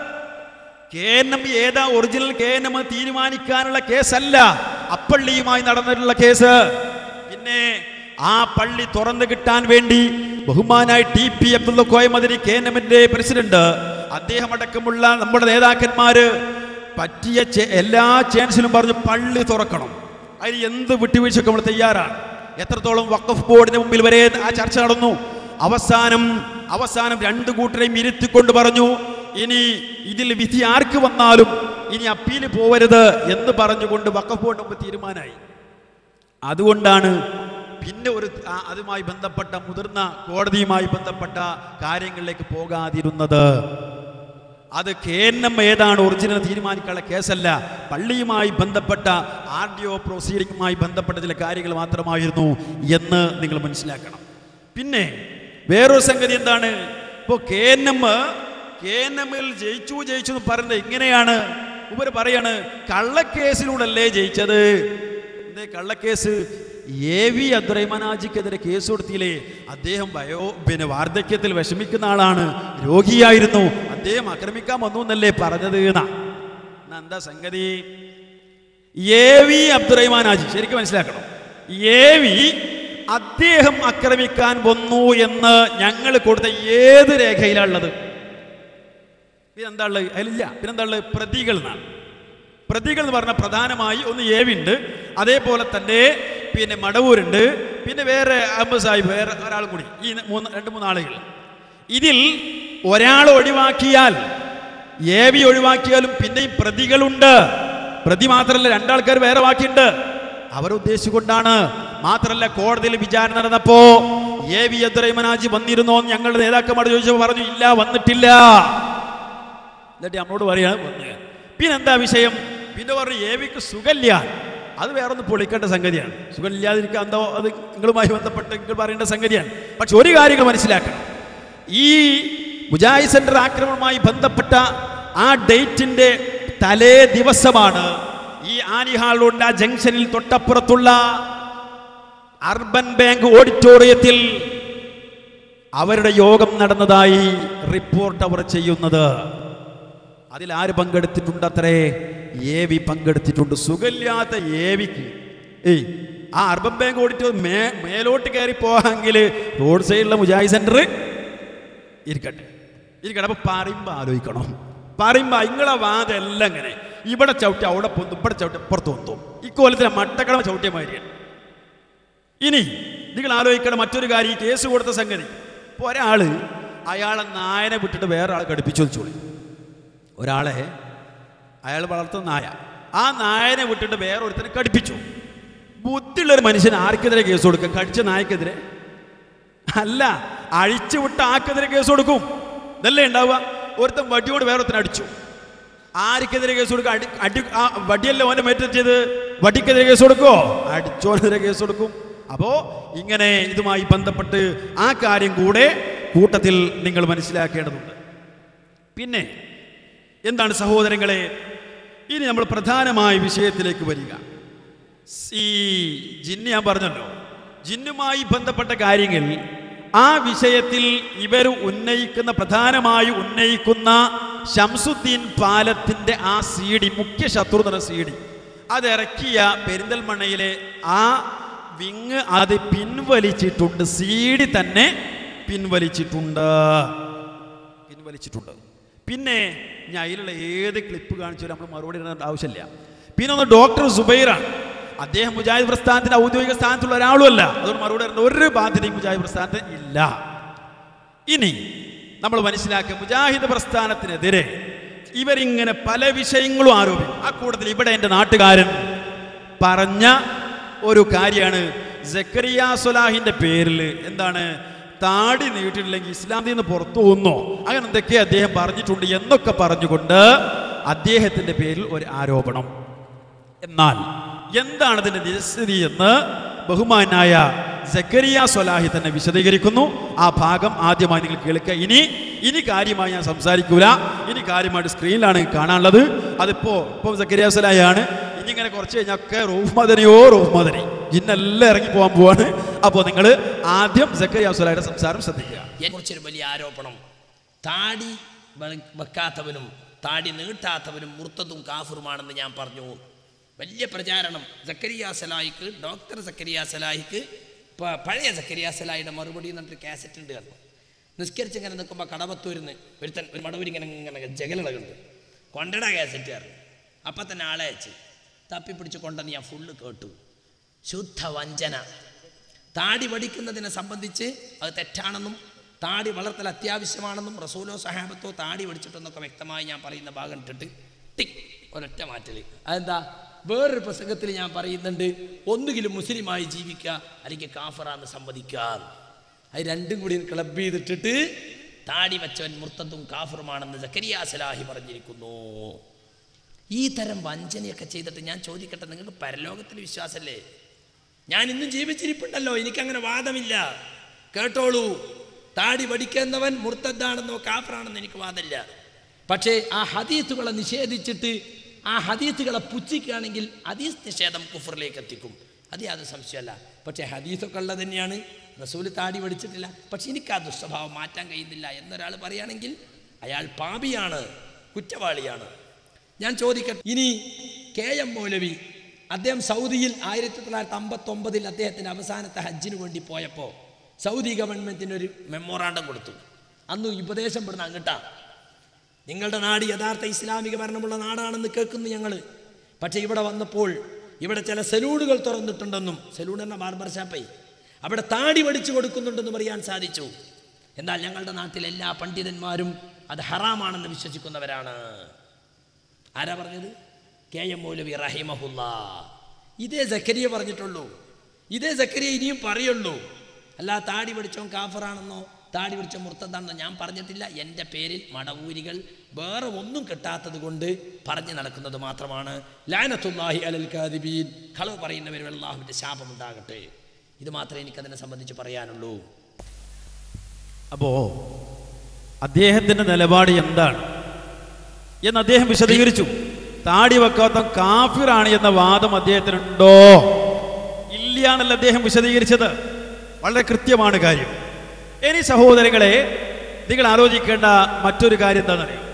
Speaker 4: കേനം ഏതാ ഒറിജിനൽ കേനം തീരുമാനിക്കാനുള്ള കേസല്ല അപ്പള്ളിയുമായി നടന്നിട്ടുള്ള കേസ് പിന്നെ ആ പള്ളി തുറന്നു കിട്ടാൻ വേണ്ടി ബഹുമാനായി ടി പി അബ്ദുള്ള കോയമതിരി കേനമിന്റെ പ്രസിഡന്റ് അദ്ദേഹം അടക്കമുള്ള നമ്മുടെ നേതാക്കന്മാര് പറ്റിയ ചെ- എല്ലാ ചാൻസിലും പറഞ്ഞു പള്ളി തുറക്കണം അതിന് എന്ത് വിട്ടുവീഴ്ചക്ക് നമ്മൾ തയ്യാറാണ് എത്രത്തോളം വഖഫ് ബോർഡിന് മുമ്പിൽ വരെ ആ ചർച്ച നടന്നു അവസാനം അവസാനം രണ്ടു കൂട്ടരെയും ഇരുത്തിക്കൊണ്ട് പറഞ്ഞു ഇനി ഇതിൽ വിധി ആർക്ക് വന്നാലും ഇനി അപ്പീൽ പോവരുത് എന്ന് പറഞ്ഞുകൊണ്ട് വഖഫ് ബോർഡ് മുമ്പ് തീരുമാനമായി അതുകൊണ്ടാണ് പിന്നെ ഒരു ആ- അതുമായി ബന്ധപ്പെട്ട മുതിർന്ന കോടതിയുമായി ബന്ധപ്പെട്ട കാര്യങ്ങളിലേക്ക് പോകാതിരുന്നത് അത് കേന്നം ഏതാണ് ഒറിജിനൽ തീരുമാനിക്കാനുള്ള കേസല്ല പള്ളിയുമായി ബന്ധപ്പെട്ട ആർ ഡി ഒ പ്രൊസീഡിങ്ങുമായി ബന്ധപ്പെട്ട ചില കാര്യങ്ങൾ മാത്രമായിരുന്നു എന്ന് നിങ്ങൾ മനസ്സിലാക്കണം പിന്നെ വേറൊരു സംഗതി എന്താണ് ഇപ്പോൾ കേന്നം കേന്നമ്മിൽ ജയിച്ചു ജയിച്ചു എന്ന് പറയുന്നത് എങ്ങനെയാണ് ഇവർ പറയാണ് കള്ളക്കേസിലൂടെയല്ലേ ജയിച്ചത് എന്തേ കള്ളക്കേസ് എ വി അബ്ദുറഹ്മാനാജിക്കെതിരെ കേസ് കൊടുത്തില്ലേ അദ്ദേഹം വയോ പിന്നെ വാർദ്ധക്യത്തിൽ വിഷമിക്കുന്ന ആളാണ് രോഗിയായിരുന്നു അദ്ദേഹം ആക്രമിക്കാൻ വന്നു എന്നല്ലേ പറഞ്ഞത് എന്നാ എന്നാ എന്താ സംഗതി എ വി അബ്ദുറഹ്മാനാജി ശരിക്കും മനസ്സിലാക്കണം എ വി അദ്ദേഹം ആക്രമിക്കാൻ വന്നു എന്ന് ഞങ്ങൾ കൊടുത്ത ഏത് രേഖയിലാണുള്ളത് പിന്നെന്താ ഉള്ളത് അതിലില്ല പിന്നെന്താ ഉള്ളത് പ്രതികൾ എന്നാണ് പ്രതികൾ എന്ന് പറഞ്ഞാൽ പ്രധാനമായി ഒന്ന് ഏവിണ്ട് അതേപോലെ തന്നെ പിന്നെ മടവൂരുണ്ട് പിന്നെ വേറെ അഹമ്മദ് സാഹിബ് വേറെ ഒരാൾ കൂടി ഈ മൂന്ന് രണ്ട് മൂന്ന് ആളുകൾ ഇതിൽ ഒരാൾ ഒഴിവാക്കിയാൽ ഏവി ഒഴിവാക്കിയാലും പിന്നെയും പ്രതികളുണ്ട് പ്രതി മാത്രമല്ല രണ്ടാൾക്കാർ വേറെ ബാക്കിയുണ്ട് അവരുദ്ദേശിച്ചുകൊണ്ടാണ് മാത്രമല്ല കോടതിയിൽ വിചാരണ നടന്നപ്പോ എ വി അബ്ദുറഹ്മാനാജി വന്നിരുന്നോ എന്ന് ഞങ്ങളുടെ നേതാക്കന്മാർ ചോദിച്ചപ്പോൾ പറഞ്ഞു ഇല്ല വന്നിട്ടില്ല എന്നിട്ട് നമ്മളോട് പറയാണ് വന്ന് പിന്നെന്താ വിഷയം പിന്നെ പറഞ്ഞു ഏവിക്ക് സുഖമില്ല അത് വേറൊന്ന് പൊളിക്കേണ്ട സംഗതിയാണ് സുഖമില്ലാതിരിക്കുക എന്തോ അത് നിങ്ങളുമായി ബന്ധപ്പെട്ട് നിങ്ങൾ പറയേണ്ട സംഗതിയാണ് പക്ഷെ ഒരു കാര്യങ്ങൾ മനസ്സിലാക്കണം ഈ മുജാഹിദ് സെന്റർ ആക്രമണവുമായി ബന്ധപ്പെട്ട ആ ഡേറ്റിന്റെ തലേ ദിവസമാണ് ഈ ആനിഹാളുണ്ട് ആ ജംഗ്ഷനിൽ തൊട്ടപ്പുറത്തുള്ള അർബൻ ബാങ്ക് ഓഡിറ്റോറിയത്തിൽ അവരുടെ യോഗം നടന്നതായി റിപ്പോർട്ട് അവർ ചെയ്യുന്നത് അതിൽ ആര് പങ്കെടുത്തിട്ടുണ്ട് അത്രേ എ വി പങ്കെടുത്തിട്ടുണ്ട് സുഖമില്ലാത്ത എ വിക്ക് ഏയ് ആ അർബൻ ബാങ്ക് ഓഡിറ്റോറിയം മേ മേലോട്ട് കയറി പോകാമെങ്കിൽ റോഡ് സൈഡിലെ മുജാഹി സെന്റർ ഇരിക്കട്ടെ ഇരിക്കട്ടെ അപ്പൊ പറയുമ്പോൾ ആലോചിക്കണം പറയുമ്പോൾ ഇങ്ങളെ വാദം എല്ലാം ഇങ്ങനെ ഇവിടെ ചവിട്ടി അവിടെ പൊന്തും ഇവിടെ ചവിട്ടി പുറത്ത് പൊന്തും ഇക്കോലത്തിലെ മട്ടക്കടമ ചവിട്ടിയ മാതിരിയാണ് ഇനി നിങ്ങൾ ആലോചിക്കണം മറ്റൊരു കാര്യം ഈ കേസ് കൊടുത്ത സംഗതി ഇപ്പോൾ ഒരാള് അയാളെ നായനെ വിട്ടിട്ട് വേറെ ആളെ കടുപ്പിച്ചു വെച്ചോളി ഒരാളെ അയാൾ വളർത്തുന്ന നായ ആ നായനെ വിട്ടിട്ട് വേറെ ഒരുത്തനെ കടിപ്പിച്ചു ബുദ്ധിയുള്ള ഒരു മനുഷ്യൻ ആർക്കെതിരെ കേസ് കൊടുക്കുക കടിച്ച നായക്കെതിരെ അല്ല അഴിച്ചു വിട്ട ആക്കെതിരെ കേസ് കൊടുക്കും ഇതല്ലേ ഉണ്ടാവുക ഒരുത്തൻ വടിയോട് വേറെ ഒരുത്തനെ അടിച്ചു ആർക്കെതിരെ കേസ് കൊടുക്കുക അടി അടി ആ വടിയല്ല ഓനെ മേറ്റെത്തിയത് വടിക്കെതിരെ കേസ് കൊടുക്കുമോ അടിച്ചോനെതിരെ കേസ് കൊടുക്കും അപ്പോ ഇങ്ങനെ ഇതുമായി ബന്ധപ്പെട്ട് ആ കാര്യം കൂടെ കൂട്ടത്തിൽ നിങ്ങൾ മനസ്സിലാക്കേണ്ടതുണ്ട് പിന്നെ എന്താണ് സഹോദരങ്ങളെ ഇനി നമ്മൾ പ്രധാനമായ വിഷയത്തിലേക്ക് വരിക ഈ ജിന്ന് ഞാൻ പറഞ്ഞല്ലോ ജിന്നുമായി ബന്ധപ്പെട്ട കാര്യങ്ങൾ ആ വിഷയത്തിൽ ഇവർ ഉന്നയിക്കുന്ന പ്രധാനമായി ഉന്നയിക്കുന്ന ഷംസുദ്ദീൻ പാലത്തിന്റെ ആ സി ഡി മുഖ്യ ശത്രു എന്ന സി ഡി അതിറക്കിയ പെരിന്തൽമണ്ണയിലെ ആ വിങ് അത് പിൻവലിച്ചിട്ടുണ്ട് സി ഡി തന്നെ പിൻവലിച്ചിട്ടുണ്ട് പിൻവലിച്ചിട്ടുണ്ട് പിന്നെ ഞാൻ അതിലുള്ള ഏത് ക്ലിപ്പ് കാണിച്ചാലും നമ്മൾ മറുപടി ഇടേണ്ട ആവശ്യമില്ല പിന്നെ ഒന്ന് ഡോക്ടർ സുബൈറാണ് അദ്ദേഹം മുജാഹിദ് പ്രസ്ഥാനത്തിന്റെ ഔദ്യോഗിക സ്ഥാനത്തുള്ള ഒരാളുമല്ല അതുകൊണ്ട് മറുപടി ഇടേണ്ട ഒരു ബാധ്യതയും മുജാഹിദ് പ്രസ്ഥാനത്തിന് ഇല്ല ഇനി നമ്മൾ മനസ്സിലാക്കുക മുജാഹിദ് പ്രസ്ഥാനത്തിനെതിരെ ഇവരിങ്ങനെ പല വിഷയങ്ങളും ആരോപിക്കും ആ കൂട്ടത്തിൽ ഇവിടെ എൻ്റെ നാട്ടുകാരൻ പറഞ്ഞ ഒരു കാര്യമാണ് ജക്കരിയ സുലാഹിന്റെ പേരിൽ എന്താണ് താടി നീട്ടിയിട്ടില്ലെങ്കിൽ ഇസ്ലാമിൽ നിന്ന് പുറത്തു പോകുന്നോ അങ്ങനെ എന്തൊക്കെ അദ്ദേഹം പറഞ്ഞിട്ടുണ്ട് എന്നൊക്കെ പറഞ്ഞുകൊണ്ട് അദ്ദേഹത്തിന്റെ പേരിൽ ഒരു ആരോപണം എന്നാൽ എന്താണ് ഇതിന്റെ നിരസ്ഥിതി എന്ന് ബഹുമാനായ സക്കരിയ സ്വലാഹി തന്നെ വിശദീകരിക്കുന്നു ആ ഭാഗം ആദ്യമായി നിങ്ങൾ കേൾക്കുക ഇനി ഇനി കാര്യമായി ഞാൻ സംസാരിക്കൂല ഇനി കാര്യമായിട്ട് സ്ക്രീനിലാണ് കാണാനുള്ളത് അതിപ്പോ ഇപ്പം സക്കരിയ സ്വലാഹിയാണ് ഇനി ഇങ്ങനെ കുറച്ച് കഴിഞ്ഞാൽ ഒക്കെ റൂഫ് മദനയോ റൂഫ് മദനി ഇന്നെല്ലാം ഇറങ്ങി പോകാൻ പോവാണ് അപ്പോൾ നിങ്ങൾ ആദ്യം സക്കരിയ സ്വലാഹിയുടെ സംസാരം ശ്രദ്ധിക്കുക
Speaker 5: കുറിച്ചൊരു വലിയ ആരോപണം താടി വെ- വെക്കാത്തവനും താടി നീട്ടാത്തവനും മുർത്തതും കാഫറുമാണെന്ന് ഞാൻ പറഞ്ഞു വലിയ പ്രചാരണം സക്കരിയ സലാഹിക്ക് ഡോക്ടർ സക്കരിയ സലാഹിക്ക് പ- പഴയ സക്കരിയ സലാഹിയുടെ മറുപടി എന്നിട്ട് കാസറ്റ് ഉണ്ട് പറഞ്ഞു നിസ്കരിച്ച് ഇങ്ങനെ നിൽക്കുമ്പോൾ കടവത്തൂരിന്ന് ഒരുത്തൻ ഒരു മടവൂരി ഇങ്ങനെ ഇങ്ങനെ ജഗലടകുണ്ട് കൊണ്ടട കാസറ്റ് പറഞ്ഞു അപ്പം തന്നെ ആളെ അയച്ച് തപ്പിപ്പിടിച്ച് കൊണ്ടെന്ന് ഞാൻ ഫുള്ള് കേട്ടു ശുദ്ധ വഞ്ചന താടി വടിക്കുന്നതിനെ സംബന്ധിച്ച് അത് തെറ്റാണെന്നും താടി വളർത്തൽ അത്യാവശ്യമാണെന്നും റസൂലോ സഹാബത്തോ താടി വടിച്ചിട്ടെന്നൊക്കെ വ്യക്തമായി ഞാൻ പറയുന്ന ഭാഗം ഇട്ടിട്ട് ടിക് ഒരൊറ്റ മാറ്റൽ അതെന്താ വേറൊരു പ്രസംഗത്തിൽ ഞാൻ പറയുന്നുണ്ട് ഒന്നുകിലും മുസ്ലിമായി ജീവിക്കുക അല്ലെങ്കിൽ കാഫറാന്ന് സമ്മതിക്കുക അത് രണ്ടും കൂടി ക്ലബ് ചെയ്തിട്ടിട്ട് താടി വെച്ചവൻ മുർത്തത്തും കാഫറുമാണെന്ന് സക്കരിയ സലാഹി പറഞ്ഞിരിക്കുന്നു ഈ തരം വഞ്ചനയൊക്കെ ചെയ്തിട്ട് ഞാൻ ചോദിക്കട്ടെ നിങ്ങൾക്ക് പരലോകത്തിൽ വിശ്വാസമല്ലേ ഞാൻ ഇന്നും ജീവിച്ചിരിപ്പുണ്ടല്ലോ എനിക്കങ്ങനെ വാദമില്ല കേട്ടോളൂ താടി വടിക്കുന്നവൻ മുർത്തദ്ദാണെന്നോ കാഫറാണെന്നോ എനിക്ക് വാദമില്ല പക്ഷേ ആ ഹദീത്തുകളെ നിഷേധിച്ചിട്ട് ആ ഹദീത്തുകളെ പുച്ഛിക്കുകയാണെങ്കിൽ ഹദീസ് നിഷേധം കുഫറിലേക്ക് എത്തിക്കും അത് യാതൊരു സംശയമല്ല പക്ഷേ ഹദീസൊക്കെ ഉള്ളത് തന്നെയാണ് റസൂല് താടി വടിച്ചിട്ടില്ല പക്ഷെ എനിക്ക് ആ ദുസ്വഭാവം മാറ്റാൻ കഴിയുന്നില്ല എന്നൊരാൾ പറയുകയാണെങ്കിൽ അയാൾ പാപിയാണ് കുറ്റവാളിയാണ് ഞാൻ ചോദിക്കട്ടെ ഇനി കെ എം മൗലവി അദ്ദേഹം സൗദിയിൽ ആയിരത്തി തൊള്ളായിരത്തി അമ്പത്തൊമ്പതിൽ അദ്ദേഹത്തിൻ്റെ അവസാനത്തെ ഹജ്ജിന് വേണ്ടി പോയപ്പോൾ സൗദി ഗവൺമെൻറ്റിന് ഒരു മെമ്മോറാണ്ടം കൊടുത്തു അന്ന് ഉപദേശം പെടുന്ന അങ്ങട്ടാ നിങ്ങളുടെ നാട് യഥാർത്ഥ ഇസ്ലാമിക ഭരണമുള്ള നാടാണെന്ന് കേൾക്കുന്നു ഞങ്ങൾ പക്ഷേ ഇവിടെ വന്നപ്പോൾ ഇവിടെ ചില സലൂണുകൾ തുറന്നിട്ടുണ്ടെന്നും സലൂൺ എന്ന ബാർബർ ഷാപ്പേ അവിടെ താടി വടിച്ചു കൊടുക്കുന്നുണ്ടെന്നും അറിയാൻ സാധിച്ചു എന്നാൽ ഞങ്ങളുടെ നാട്ടിലെ എല്ലാ പണ്ഡിതന്മാരും അത് ഹറാമാണെന്ന് വിശ്വസിക്കുന്നവരാണ് ആരാ പറഞ്ഞത് കെ എം മൗലവി റഹിമഹുല്ല ഇതേ സക്കരിയ പറഞ്ഞിട്ടുള്ളൂ ഇതേ സക്കരിയ ഇനിയും പറയുള്ളൂ അല്ല താടി പിടിച്ചോ കാഫറാണെന്നോ താടി പിടിച്ച മുർത്തതാണെന്നോ ഞാൻ പറഞ്ഞിട്ടില്ല എൻ്റെ പേരിൽ മടവൂരികൾ വേറെ ഒന്നും കിട്ടാത്തത് കൊണ്ട് പറഞ്ഞു നടക്കുന്നത് മാത്രമാണ് ലാനത്തുല്ലാഹി അലൽ കാദിബീൻ കളവ് പറയുന്നവർ അള്ളാഹുവിൻ്റെ ശാപമുണ്ടാകട്ടെ ഇത് മാത്രമേ എനിക്കതിനെ സംബന്ധിച്ച് പറയാനുള്ളൂ
Speaker 4: അപ്പോ അദ്ദേഹത്തിന്റെ നിലപാട് എന്താണ് എന്ന് അദ്ദേഹം വിശദീകരിച്ചു താടി വെക്കാത്ത കാഫിറാണ് എന്ന വാദം അദ്ദേഹത്തിനുണ്ടോ ഇല്ല എന്നല്ല അദ്ദേഹം വിശദീകരിച്ചത് വളരെ കൃത്യമാണ് കാര്യം ഇനി സഹോദരങ്ങളെ നിങ്ങൾ ആലോചിക്കേണ്ട മറ്റൊരു കാര്യം എന്താണെന്നറിയോ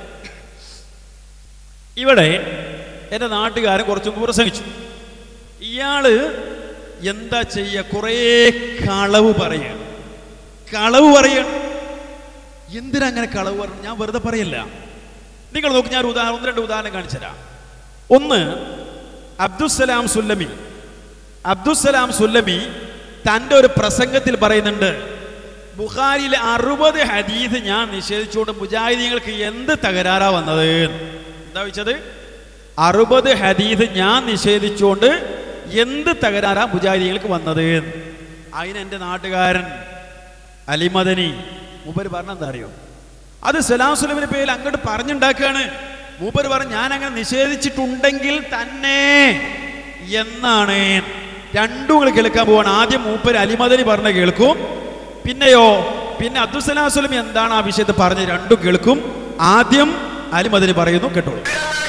Speaker 4: ഇവിടെ എൻ്റെ നാട്ടുകാരൻ കുറച്ചും കൂടെ പ്രസംഗിച്ചു ഇയാള് എന്താ ചെയ്യ കുറേ കളവ് പറയാണ് കളവ് പറയാണ് എന്തിനാ അങ്ങനെ കളവ് പറഞ്ഞു ഞാൻ വെറുതെ പറയല്ല നിങ്ങൾ നോക്ക് ഞാൻ ഒരു ഉദാഹരണം ഒന്ന് രണ്ട് ഉദാഹരണം കാണിച്ചുതരാം ഒന്ന് അബ്ദുസലാം സുല്ലമി അബ്ദുസലാം സുല്ലമി തൻ്റെ ഒരു പ്രസംഗത്തിൽ പറയുന്നുണ്ട് ബുഖാരിയിലെ അറുപത് ഹദീസ് ഞാൻ നിഷേധിച്ചുകൊണ്ട് മുജാഹിദീങ്ങൾക്ക് എന്ത് തകരാറാ വന്നത് എന്താ വെച്ചത് അറുപത് ഹദീസ് ഞാൻ നിഷേധിച്ചുകൊണ്ട് എന്ത് തകരാറാ മുജാഹിദീങ്ങൾക്ക് വന്നത് അതിന് എൻ്റെ നാട്ടുകാരൻ അലിമദനി മൂപ്പര് പറഞ്ഞ എന്താ അറിയോ അത് സലാം സുലമിന്റെ പേരിൽ അങ്ങോട്ട് പറഞ്ഞുണ്ടാക്കുകയാണ് മൂപ്പര് പറഞ്ഞു ഞാൻ അങ്ങനെ നിഷേധിച്ചിട്ടുണ്ടെങ്കിൽ തന്നെ എന്നാണ് രണ്ടും നിങ്ങൾ കേൾക്കാൻ പോവാണ് ആദ്യം മൂപ്പര് അലിമദനി പറഞ്ഞ കേൾക്കും പിന്നെയോ പിന്നെ അബ്ദുസലാം സുലമി എന്താണ് ആ വിഷയത്തിൽ പറഞ്ഞ് രണ്ടും കേൾക്കും ആദ്യം അലിമദനി പറയുന്നു കേട്ടോളൂ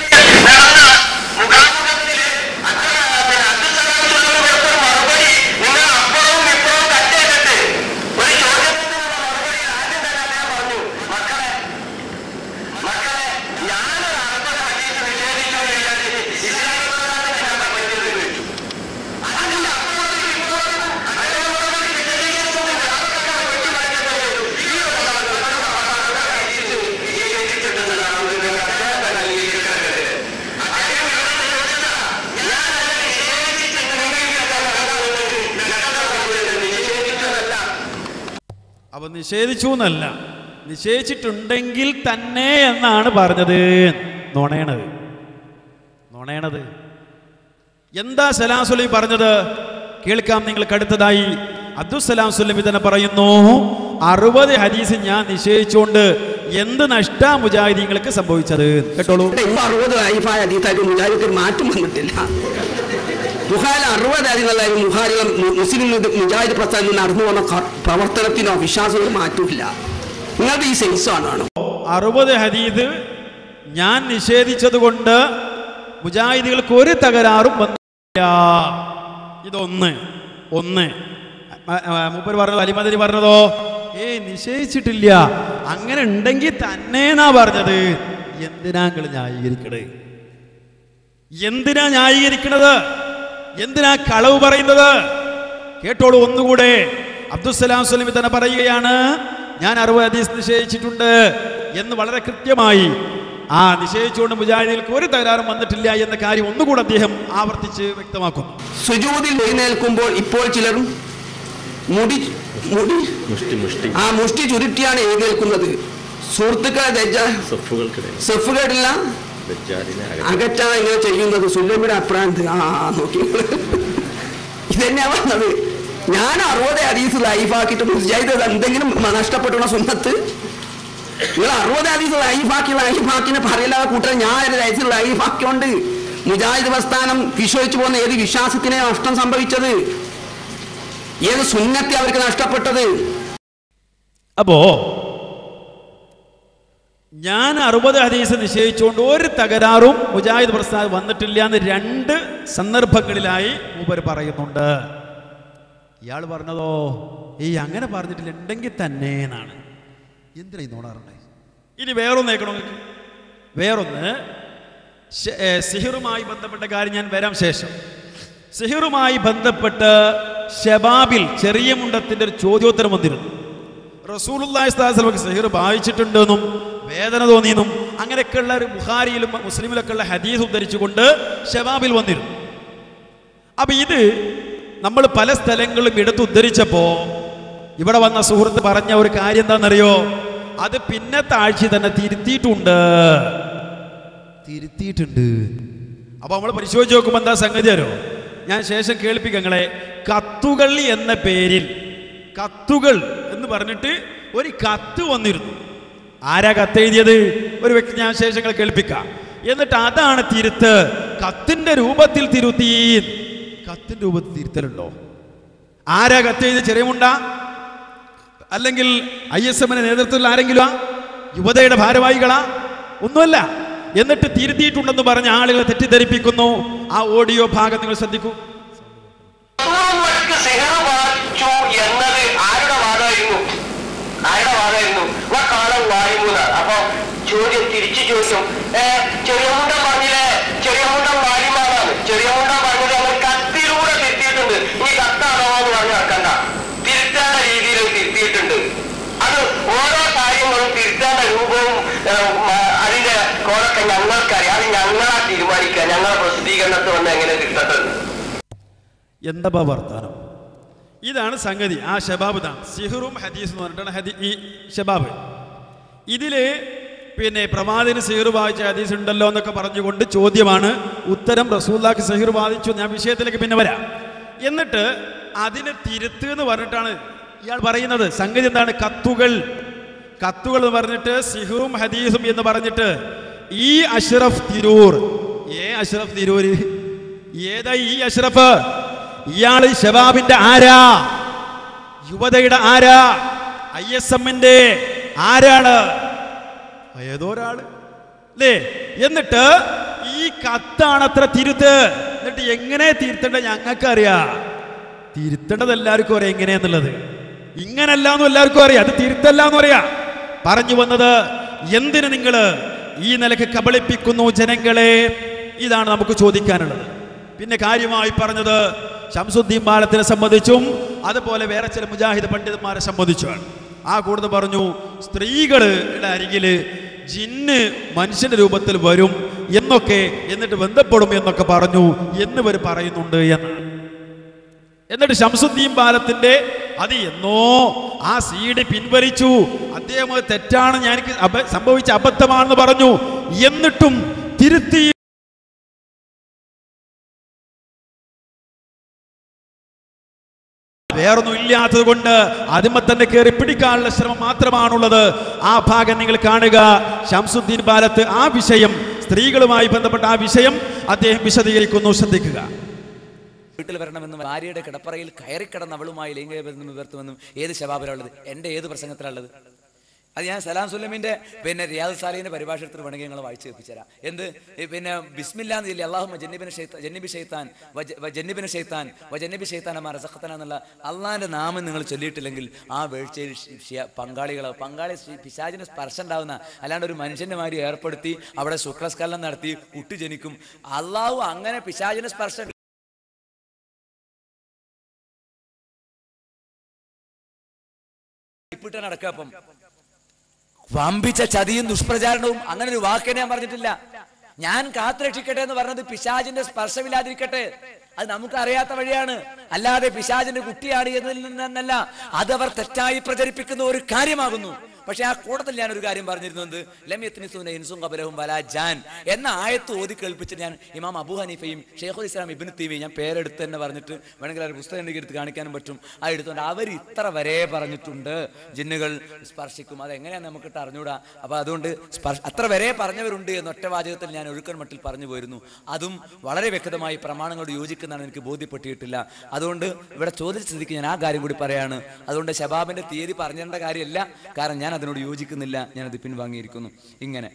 Speaker 4: അപ്പൊ നിഷേധിച്ചു എന്നല്ല നിഷേധിച്ചിട്ടുണ്ടെങ്കിൽ തന്നെ എന്നാണ് പറഞ്ഞത് നുണയണത് നുണയണത് എന്താ സലാം സുലൈം പറഞ്ഞത് കേൾക്കാം നിങ്ങൾക്ക് അടുത്തതായി അബ്ദുസലാം സുലമി തന്നെ പറയുന്നു അറുപത് ഹദീസ് ഞാൻ നിഷേധിച്ചുകൊണ്ട് എന്ത് നഷ്ടാ മുജാഹിദീങ്ങൾക്ക് സംഭവിച്ചത് കേട്ടോളൂ
Speaker 6: ഇപ്പൊ അറുപത് ലൈഫായ അതീതായിട്ട് മുജാഹിദ് മാറ്റം വന്നിട്ടില്ല ബുഹാരി അറുപത് അരികളായി മുഹാരി മുസ്ലിം ഇത് മുജാഹിദ് പ്രസ്ഥാനം നടന്നു വന്ന ക- പ്രവർത്തനത്തിനോ വിശ്വാസത്തിനോ മാറ്റമില്ല നിങ്ങൾക്ക് ഈ സെൻസാണ് ആണ്
Speaker 4: അറുപത് ഹദീദ് ഞാൻ നിഷേധിച്ചത് കൊണ്ട് മുജാഹിദികൾക്ക് ഒരു തകരാറും വന്നില്ല ഇതൊന്ന് ഒന്ന് മ- മ- മൂപ്പർ പറഞ്ഞത് അലിമദനി പറഞ്ഞതോ ഏയ് നിഷേധിച്ചിട്ടില്ല അങ്ങനെ ഉണ്ടെങ്കിൽ തന്നെ എന്നാ പറഞ്ഞത് എന്തിനാ നിങ്ങൾ ന്യായീകരിക്കണേ എന്തിനാ ന്യായീകരിക്കണത് എന്തിനാ കളവ് പറയുന്നത് കേട്ടോളൂ ഒന്നുകൂടെ അബ്ദുസലാം സ്വലമി തന്നെ പറയുകയാണ് ഞാൻ അറുപത് ഹദീസ് നിഷേധിച്ചിട്ടുണ്ട് എന്ന് വളരെ കൃത്യമായി ആ നിഷേധിച്ചുകൊണ്ട് മുജാഹിദികൾക്ക് ഒരു തകരാറും വന്നിട്ടില്ല എന്ന കാര്യം ഒന്നുകൂടെ അദ്ദേഹം ആവർത്തിച്ച് വ്യക്തമാക്കുന്നു
Speaker 6: സുജൂതിൽ എഴുന്നേൽക്കുമ്പോൾ ഇപ്പോൾ ചിലരും മുടി മുടി ആ മുഷ്ടി ചുരുട്ടിയാണ് എഴുന്നേൽക്കുന്നത് സുഹൃത്തുക്കളെ ദജ്ജ- സെഫുകളില്ല അകറ്റാണ് ഇങ്ങനെ ചെയ്യുന്നത് സുല്ലമിയുടെ അഭിപ്രായം ഇത്. ആ ആ, നോക്കി ഇതന്നെയാ പറഞ്ഞത് ഞാൻ അറുപത് ഹദീസ് ലൈഫാക്കിയിട്ട് മുജാഹിദ് എന്തെങ്കിലും നഷ്ടപ്പെട്ടുള്ള സ്വന്തത്ത് നിങ്ങൾ അറുപത് ഹദീസ് ലൈഫാക്കി ലൈഫാക്കിനെ പറയില്ലാതെ കൂട്ടർ ഞാൻ ഒരു ഹദീസ് ലൈഫാക്കിയോണ്ട് മുജാഹിദ് പ്രസ്ഥാനം വിശ്വസിച്ചു പോകുന്ന ഏത് വിശ്വാസത്തിനെ നഷ്ടം സംഭവിച്ചത് ഏത് സുന്നത്തെ അവർക്ക് നഷ്ടപ്പെട്ടത്
Speaker 4: അപ്പോ ഞാൻ അറുപത് ഹദീസ് നിശ്ചയിച്ചുകൊണ്ട് ഒരു തകരാറും മുജാഹിദ് പ്രസ്ഥാനം വന്നിട്ടില്ല എന്ന് രണ്ട് സന്ദർഭങ്ങളിലായി മൂപ്പർ പറയുന്നുണ്ട് ഇയാൾ പറഞ്ഞതോ ഏയ് അങ്ങനെ പറഞ്ഞിട്ടില്ല ഉണ്ടെങ്കിൽ തന്നെ എന്നാണ് എന്തിനാ ഈ നോടാറുണ്ട് ഇനി വേറൊന്ന് കേൾക്കണോ നിങ്ങൾക്ക്? വേറൊന്ന് ശ- ഏ, സിഹിറുമായി ബന്ധപ്പെട്ട കാര്യം ഞാൻ വരാം ശേഷം സിഹിറുമായി ബന്ധപ്പെട്ട് ഷബാബിൽ ചെറിയ മുണ്ടത്തിന്റെ ഒരു ചോദ്യോത്തരം വന്നിരുന്നു റസൂലുള്ളാഹി സ്വല്ലല്ലാഹു അലൈഹി വസല്ലം സിഹിർ ബാധിച്ചിട്ടുണ്ടെന്നും വേദന തോന്നിയെന്നും അങ്ങനെയൊക്കെയുള്ള ഒരു ബുഖാരിയിലും മുസ്ലിമിലൊക്കെ ഉള്ള ഹദീസ് ഉദ്ധരിച്ചുകൊണ്ട് ഷബാബിൽ വന്നിരുന്നു അപ്പൊ ഇത് നമ്മൾ പല സ്ഥലങ്ങളും എടുത്ത് ഉദ്ധരിച്ചപ്പോ ഇവിടെ വന്ന സുഹൃത്ത് പറഞ്ഞ ഒരു കാര്യം എന്താണെന്നറിയോ അത് പിന്നത്തെ ആഴ്ച തന്നെ തിരുത്തിയിട്ടുണ്ട് തിരുത്തിയിട്ടുണ്ട് അപ്പൊ നമ്മൾ പരിശോധിച്ച് നോക്കുമ്പോൾ എന്താ സംഗതി അറിയോ ഞാൻ ശേഷം കേൾപ്പിക്കാം നിങ്ങളെ കത്തുകൾ എന്ന പേരിൽ കത്തുകൾ എന്ന് പറഞ്ഞിട്ട് ഒരു കത്ത് വന്നിരുന്നു ആരാ കത്ത് എഴുതിയത് ഒരു വ്യക്തി ഞാൻ ശേഷങ്ങൾ കേൾപ്പിക്കാം എന്നിട്ട് അതാണ് തിരുത്ത് കത്തിന്റെ രൂപത്തിൽ തിരുത്തി കത്തിന്റെ രൂപത്തിൽ തിരുത്തലുണ്ടോ ആരാ കത്ത് എഴുതിയ ചെറിയ മുണ്ട അല്ലെങ്കിൽ ഐ എസ് എമ്മിന്റെ നേതൃത്വത്തിൽ ആരെങ്കിലും ആ? യുവതയുടെ ഭാരവാഹികളാ ഒന്നുമല്ല എന്നിട്ട് തിരുത്തിയിട്ടുണ്ടെന്ന് പറഞ്ഞ ആളുകളെ തെറ്റിദ്ധരിപ്പിക്കുന്നു ആ ഓഡിയോ ഭാഗം നിങ്ങൾ ശ്രദ്ധിക്കൂ
Speaker 7: പൂർവ്വർക്ക് സിഹർ ബാധിച്ചു എന്നത് ആരുടെ വാദമായിരുന്നു ആരുടെ വാദമായിരുന്നു കാലം വായുമൂന്ന് അപ്പൊ ചോദ്യം തിരിച്ചു ചോദിക്കും ഏ ചെറിയ മുണ്ടൻ പറഞ്ഞില്ലേ ചെറിയ മുണ്ടൻ വായുമാനാണ് ചെറിയ മുണ്ടൻ പറഞ്ഞത് നമ്മൾ കത്തിലൂടെ തിരുത്തിയിട്ടുണ്ട് ഇനി കത്താണോ എന്ന് പറഞ്ഞു നടക്കണ്ട തിരുത്തേണ്ട രീതിയിൽ തിരുത്തിയിട്ടുണ്ട് അത് ഓരോ കാര്യങ്ങളും തിരുത്തേണ്ട രൂപവും ഏ, മ- അതിന്റെ കോലൊക്കെ ഞങ്ങൾക്കറിയാം അത് ഞങ്ങളാ തീരുമാനിക്കുക ഞങ്ങളെ പ്രസിദ്ധീകരണത്തിൽ വന്ന് എങ്ങനെ തിരുത്തേണ്ടത്
Speaker 4: എന്താ വർത്താനം ഇതാണ് സംഗതി ആ ഷബാബ് ഇതാണ് സിഹറും ഹദീസ് എന്ന് പറഞ്ഞിട്ടാണ് ഹദി ഈ ഷബാബ് ഇതില് പിന്നെ പ്രവാദിന് സിഹർ ബാധിച്ച ഹദീസ് ഉണ്ടല്ലോ എന്നൊക്കെ പറഞ്ഞുകൊണ്ട് ചോദ്യമാണ് ഉത്തരം റസൂല്ലാക്ക് സിഹർ ബാധിച്ചു ഞാൻ വിഷയത്തിലേക്ക് പിന്നെ വരാം എന്നിട്ട് അതിനെ തിരുത്ത് എന്ന് പറഞ്ഞിട്ടാണ് ഇയാൾ പറയുന്നത് സംഗതി എന്താണ് കത്തുകൾ കത്തുകൾ എന്ന് പറഞ്ഞിട്ട് സിഹറും ഹദീസും എന്ന് പറഞ്ഞിട്ട് ഈ അഷ്റഫ് തിരൂർ ഏ അഷ്റഫ് തിരൂര് ഏതാ ഈ അഷ്റഫ് ഇയാള് ഷബാബിന്റെ ആരാ യുവതയുടെ ആരാ ഐ എസ് എമ്മിന്റെ ആരാണ് ഏതോ ഒരാള് അല്ലേ എന്നിട്ട് ഈ കത്താണ് അത്ര തിരുത്ത് എന്നിട്ട് എങ്ങനെ തിരുത്തേണ്ടത് ഞങ്ങൾക്ക് അറിയാം തിരുത്തേണ്ടത് എല്ലാവർക്കും അറിയാം എങ്ങനെയാന്നുള്ളത് ഇങ്ങനല്ല എന്നും എല്ലാവർക്കും അറിയാം അത് തിരുത്തല്ല എന്ന് പറയാ പറഞ്ഞു വന്നത് എന്തിന് നിങ്ങൾ ഈ നിലക്ക് കബളിപ്പിക്കുന്നു ജനങ്ങളെ ഇതാണ് നമുക്ക് ചോദിക്കാനുള്ളത് പിന്നെ കാര്യമായി പറഞ്ഞത് ഷംസുദ്ദീൻ ബാലത്തിനെ സംബന്ധിച്ചും അതുപോലെ വേറെ ചില മുജാഹിദ് പണ്ഡിതന്മാരെ സംബന്ധിച്ചുമാണ് ആ കൂടുതൽ പറഞ്ഞു സ്ത്രീകളുടെ അരികില് ജിന്ന് മനുഷ്യന്റെ രൂപത്തിൽ വരും എന്നൊക്കെ എന്നിട്ട് ബന്ധപ്പെടും എന്നൊക്കെ പറഞ്ഞു എന്നിവർ പറയുന്നുണ്ട് എന്നാണ് എന്നിട്ട് ഷംസുദ്ദീൻ ബാലത്തിന്റെ അത് എന്നോ ആ സീഡ് പിൻവലിച്ചു അദ്ദേഹം അത് തെറ്റാണ് ഞാൻ എനിക്ക് അബ- സംഭവിച്ച അബദ്ധമാണെന്ന് പറഞ്ഞു എന്നിട്ടും തിരുത്തി വേറൊന്നും ഇല്ലാത്തത് കൊണ്ട് അതിമ തന്നെ കയറി പിടിക്കാനുള്ള ശ്രമം മാത്രമാണുള്ളത് ആ ഭാഗം നിങ്ങൾ കാണുക ഷംസുദ്ദീൻ ബാലത്ത് ആ വിഷയം സ്ത്രീകളുമായി ബന്ധപ്പെട്ട ആ വിഷയം അദ്ദേഹം വിശദീകരിക്കുന്നു ശ്രദ്ധിക്കുക
Speaker 8: വീട്ടിൽ വരണമെന്നും ഭാര്യയുടെ കിടപ്പറയിൽ കയറിക്കിടന്ന് അവളുമായി ലൈംഗികബന്ധം ഉയർത്തുമെന്നും ഏത് ശബാബിലുള്ളത് എൻ്റെ ഏത് പ്രസംഗത്തിലുള്ളത് അത് ഞാൻ സലാം സുല്ലമിന്റെ പിന്നെ റിയാദ് സാലിന്റെ പരിഭാഷ എടുത്തിട്ട് വേണമെങ്കിൽ നിങ്ങൾ വായിച്ചു കേൾപ്പിച്ചുതരാം എന്ത് ഈ പിന്നെ ബിസ്മില്ലാന്ന് ചൊല്ലി അള്ളാഹു ജന്നിബിന് ജന്നിബി ഷെയ്ത്താൻ ജന്നിബിന് ഷെയ്ത്താൻ ജന്നിബി ഷെയ്ത്താൻ അമ്മ റസഖത്തന എന്നുള്ള അള്ളാഹിന്റെ നാമം നിങ്ങൾ ചൊല്ലിയിട്ടില്ലെങ്കിൽ ആ വീഴ്ചയിൽ പങ്കാളികളോ പങ്കാളി ശി- പിശാചിന് സ്പർശം ഉണ്ടാവുന്ന അല്ലാണ്ട് ഒരു മനുഷ്യന്റെ മാതിരി ഏർപ്പെടുത്തി അവിടെ ശുക്രസ്കലനം നടത്തി കുട്ടി ജനിക്കും അള്ളാഹു അങ്ങനെ പിശാചിന് സ്പർശം ഇപ്പിട്ട് നടക്കുക അപ്പം വമ്പിച്ച ചതിയും ദുഷ്പ്രചാരണവും അങ്ങനെ ഒരു വാക്ക് ഞാൻ പറഞ്ഞിട്ടില്ല ഞാൻ കാത്തുരക്ഷിക്കട്ടെ എന്ന് പറഞ്ഞത് പിശാചിന്റെ സ്പർശമില്ലാതിരിക്കട്ടെ അത് നമുക്ക് അറിയാത്ത വഴിയാണ് അല്ലാതെ പിശാചിന്റെ കുട്ടിയാണ് എന്നതിൽ നിന്നല്ല അതവർ തെറ്റായി പ്രചരിപ്പിക്കുന്ന ഒരു കാര്യമാകുന്നു പക്ഷെ ആ കൂട്ടത്തിൽ ഞാൻ ഒരു കാര്യം പറഞ്ഞിരുന്നത് ലമ്യത്തിനിസൂന ഇൻസും കബലഹും വലാ ജാൻ എന്ന ആയത്ത് ഓതി കേൾപ്പിച്ചിട്ട് ഞാൻ ഇമാം അബു ഹനീഫയും ഷെയ്ഖുൽ ഇസ്ലാം ഇബിൻ തീവയും ഞാൻ പേരെടുത്ത് തന്നെ പറഞ്ഞിട്ട് വേണമെങ്കിൽ ഒരു പുസ്തകം എനിക്ക് എടുത്ത് കാണിക്കാനും പറ്റും ആ എടുത്തുകൊണ്ട് അവർ ഇത്ര വരെ പറഞ്ഞിട്ടുണ്ട് ജിന്നുകൾ സ്പർശിക്കും അതെങ്ങനെയാണ് നമുക്കിട്ട് അറിഞ്ഞൂടാ അപ്പൊ അതുകൊണ്ട് സ്പർശ അത്ര വരെ പറഞ്ഞവരുണ്ട് എന്ന ഒറ്റ വാചകത്തിൽ ഞാൻ ഒഴുക്കൻ മട്ടിൽ പറഞ്ഞു പോയിരുന്നു അതും വളരെ വ്യക്തമായി പ്രമാണങ്ങളോട് യോജിക്കുന്നതാണ് എനിക്ക് ബോധ്യപ്പെട്ടിട്ടില്ല അതുകൊണ്ട് ഇവിടെ ചോദിച്ച സ്ഥിതിക്ക് ഞാൻ ആ കാര്യം കൂടി പറയാണ് അതുകൊണ്ട് ശബാബിന്റെ തീയതി പറഞ്ഞിരേണ്ട കാര്യമല്ല കാരണം ഞാൻ അതിനോട് യോജിക്കുന്നില്ല ഞാനത് പിൻവാങ്ങിയിരിക്കുന്നു ഇങ്ങനെ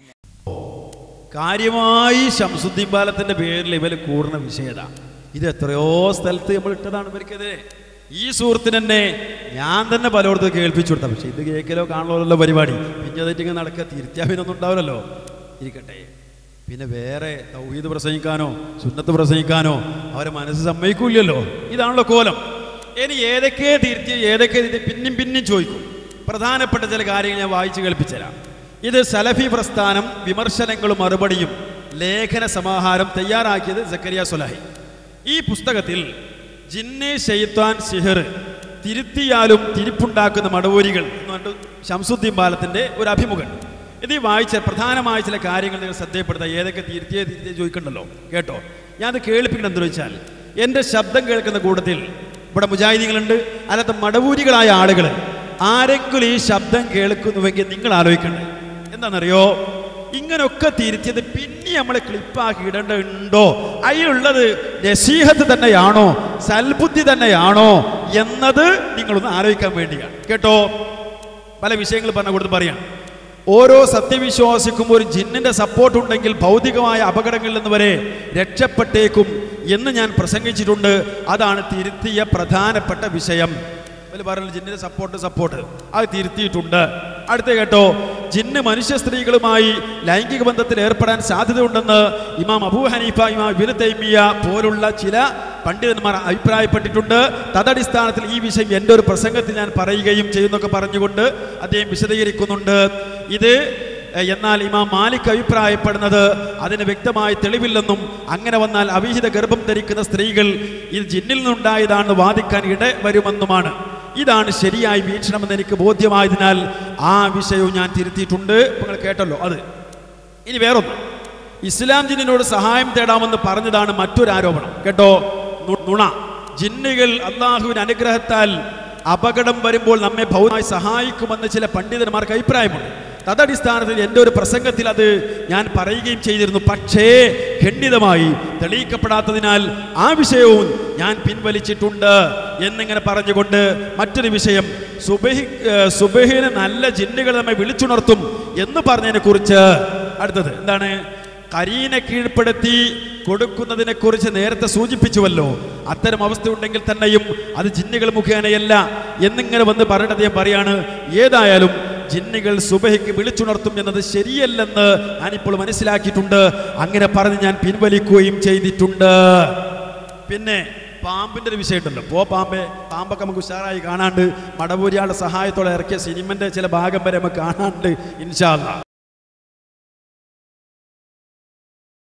Speaker 4: കാര്യമായി ഷംസുദ്ദീൻ പാലത്തിന്റെ പേരിൽ ഇവര് കൂടുന്ന വിഷയത ഇത് എത്രയോ സ്ഥലത്ത് നമ്മൾ ഇട്ടതാണ് ഇവർക്കെതിരെ ഈ സുഹൃത്തിന് തന്നെ ഞാൻ തന്നെ പലയിടത്തും കേൾപ്പിച്ചു കൊടുത്ത പക്ഷെ ഇത് കേൾക്കലോ കാണലോ പരിപാടി പിന്നെ അതായിട്ട് ഇങ്ങനെ നടക്കുക തിരുത്തിയാൽ പിന്നെ ഒന്നും ഉണ്ടാവില്ലല്ലോ ഇരിക്കട്ടെ പിന്നെ വേറെ തൗഹീദ് പ്രസംഗിക്കാനോ സുന്നത്ത് പ്രസംഗിക്കാനോ അവരെ മനസ്സ് സമ്മതിക്കൂലല്ലോ ഇതാണല്ലോ കോലം ഇനി ഏതൊക്കെ തിരുത്തി ഏതൊക്കെ തിരുത്തി പിന്നെയും പിന്നെയും ചോദിക്കും പ്രധാനപ്പെട്ട ചില കാര്യങ്ങൾ ഞാൻ വായിച്ച് കേൾപ്പിച്ചുതരാം ഇത് സലഫി പ്രസ്ഥാനം വിമർശനങ്ങളും മറുപടിയും ലേഖന സമാഹാരം തയ്യാറാക്കിയത് സക്കരിയ സുലാഹി ഈ പുസ്തകത്തിൽ ജിന്നെ ഷെയ്ത്താൻ സിഹർ തിരുത്തിയാലും തിരിപ്പുണ്ടാക്കുന്ന മടവൂരികൾ എന്ന് പറഞ്ഞിട്ട് ഷംസുദ്ദീൻ ബാലത്തിന്റെ ഒരു അഭിമുഖം ഇത് ഈ വായിച്ച പ്രധാനമായ ചില കാര്യങ്ങൾ നിങ്ങൾ ശ്രദ്ധയപ്പെടുത്തുക ഏതൊക്കെ തിരുത്തിയേ തിരുത്തിയേ ചോദിക്കണ്ടല്ലോ കേട്ടോ ഞാനത് കേൾപ്പിക്കണം എന്താ വെച്ചാൽ എൻ്റെ ശബ്ദം കേൾക്കുന്ന കൂട്ടത്തിൽ ഇവിടെ മുജാഹിദികളുണ്ട് അല്ലാത്ത മടവൂരികളായ ആളുകൾ ആരെങ്കിലും ഈ ശബ്ദം കേൾക്കുന്നുവെങ്കിൽ നിങ്ങൾ ആലോചിക്കണ്ടേ എന്താണെന്നറിയോ ഇങ്ങനൊക്കെ തിരുത്തിയത് പിന്നെ നമ്മൾ ക്ലിപ്പാക്കി ഇടേണ്ടതുണ്ടോ അതിലുള്ളത് നസീഹത്ത് തന്നെയാണോ സൽബുദ്ധി തന്നെയാണോ എന്നത് നിങ്ങളൊന്ന് ആലോചിക്കാൻ വേണ്ടിയാണ് കേട്ടോ പല വിഷയങ്ങൾ പറഞ്ഞ കൊടുത്ത് പറയാം ഓരോ സത്യവിശ്വാസിക്കും ഒരു ജിന്നിന്റെ സപ്പോർട്ട് ഉണ്ടെങ്കിൽ ഭൗതികമായ അപകടങ്ങളിൽ നിന്ന് വരെ രക്ഷപ്പെട്ടേക്കും എന്ന് ഞാൻ പ്രസംഗിച്ചിട്ടുണ്ട് അതാണ് തിരുത്തിയ പ്രധാനപ്പെട്ട വിഷയം ഇവര് പറഞ്ഞു ജിന്നിന്റെ സപ്പോർട്ട് സപ്പോർട്ട് അത് തിരുത്തിയിട്ടുണ്ട് അടുത്ത കേട്ടോ ജിന്ന് മനുഷ്യ സ്ത്രീകളുമായി ലൈംഗിക ബന്ധത്തിൽ ഏർപ്പെടാൻ സാധ്യതയുണ്ടെന്ന് ഇമാം അബൂ ഹനീഫ ഇമാം ഇബ്നു തൈമിയ പോലുള്ള ചില പണ്ഡിതന്മാർ അഭിപ്രായപ്പെട്ടിട്ടുണ്ട് തദടിസ്ഥാനത്തിൽ ഈ വിഷയം എൻ്റെ ഒരു പ്രസംഗത്തിൽ ഞാൻ പറയുകയും ചെയ്യുന്നൊക്കെ പറഞ്ഞുകൊണ്ട് അദ്ദേഹം വിശദീകരിക്കുന്നുണ്ട് ഇത് എഹ്, എന്നാൽ ഇമാം മാലിക് അഭിപ്രായപ്പെടുന്നത് അതിന് വ്യക്തമായ തെളിവില്ലെന്നും അങ്ങനെ വന്നാൽ അവിഹിത ഗർഭം ധരിക്കുന്ന സ്ത്രീകൾ ഇത് ജിന്നിൽ നിന്നുണ്ടായതാണെന്ന് വാദിക്കാൻ ഇട വരുമെന്നുമാണ് ഇതാണ് ശരിയായ വീക്ഷണമെന്ന് എനിക്ക് ബോധ്യമായതിനാൽ ആ വിഷയവും ഞാൻ തിരുത്തിയിട്ടുണ്ട് ഇപ്പൊ നിങ്ങൾ കേട്ടല്ലോ അത് ഇനി വേറൊന്ന് ഇസ്ലാം ജിന്നിനോട് സഹായം തേടാമെന്ന് പറഞ്ഞതാണ് മറ്റൊരു ആരോപണം കേട്ടോ നു- നുണ ജിന്നുകൾ അള്ളാഹുവിന്റെ അനുഗ്രഹത്താൽ അപകടം വരുമ്പോൾ നമ്മെ ഭൗതികമായി സഹായിക്കുമെന്ന് ചില പണ്ഡിതന്മാർക്ക് അഭിപ്രായമുണ്ട് തദടിസ്ഥാനത്തിൽ എൻ്റെ ഒരു പ്രസംഗത്തിൽ അത് ഞാൻ പറയുകയും ചെയ്തിരുന്നു പക്ഷേ ഖണ്ഡിതമായി തെളിയിക്കപ്പെടാത്തതിനാൽ ആ വിഷയവും ഞാൻ പിൻവലിച്ചിട്ടുണ്ട് എന്നിങ്ങനെ പറഞ്ഞുകൊണ്ട് മറ്റൊരു വിഷയം സുബഹി ഏഹ് സുബഹിന് നല്ല ജിന്നുകൾ നമ്മെ വിളിച്ചുണർത്തും എന്ന് പറഞ്ഞതിനെ കുറിച്ച് അടുത്തത് എന്താണ് കരീനെ കീഴ്പ്പെടുത്തി കൊടുക്കുന്നതിനെ കുറിച്ച് നേരത്തെ സൂചിപ്പിച്ചുവല്ലോ അത്തരം അവസ്ഥ ഉണ്ടെങ്കിൽ തന്നെയും അത് ജിന്നുകൾ മുഖേനയല്ല എന്നിങ്ങനെ വന്ന് പറഞ്ഞിട്ട് അദ്ദേഹം പറയാണ് ഏതായാലും ജിന്നുകൾ സുബഹിക്ക് വിളിച്ചുണർത്തും എന്നത് ശരിയല്ലെന്ന് ഞാനിപ്പോൾ മനസ്സിലാക്കിയിട്ടുണ്ട് അങ്ങനെ പറഞ്ഞ് ഞാൻ പിൻവലിക്കുകയും ചെയ്തിട്ടുണ്ട് പിന്നെ പാമ്പിന്റെ ഒരു വിഷയം ഉണ്ടല്ലോ പോ പാമ്പെ പാമ്പൊക്കെ നമുക്ക് ഉഷാറായി കാണാണ്ട് മടവൂരിയാളുടെ സഹായത്തോടെ ഇറക്കിയ സിനിമന്റെ ചില ഭാഗം വരെ നമുക്ക് കാണാണ്ട് ഇൻഷാല്ല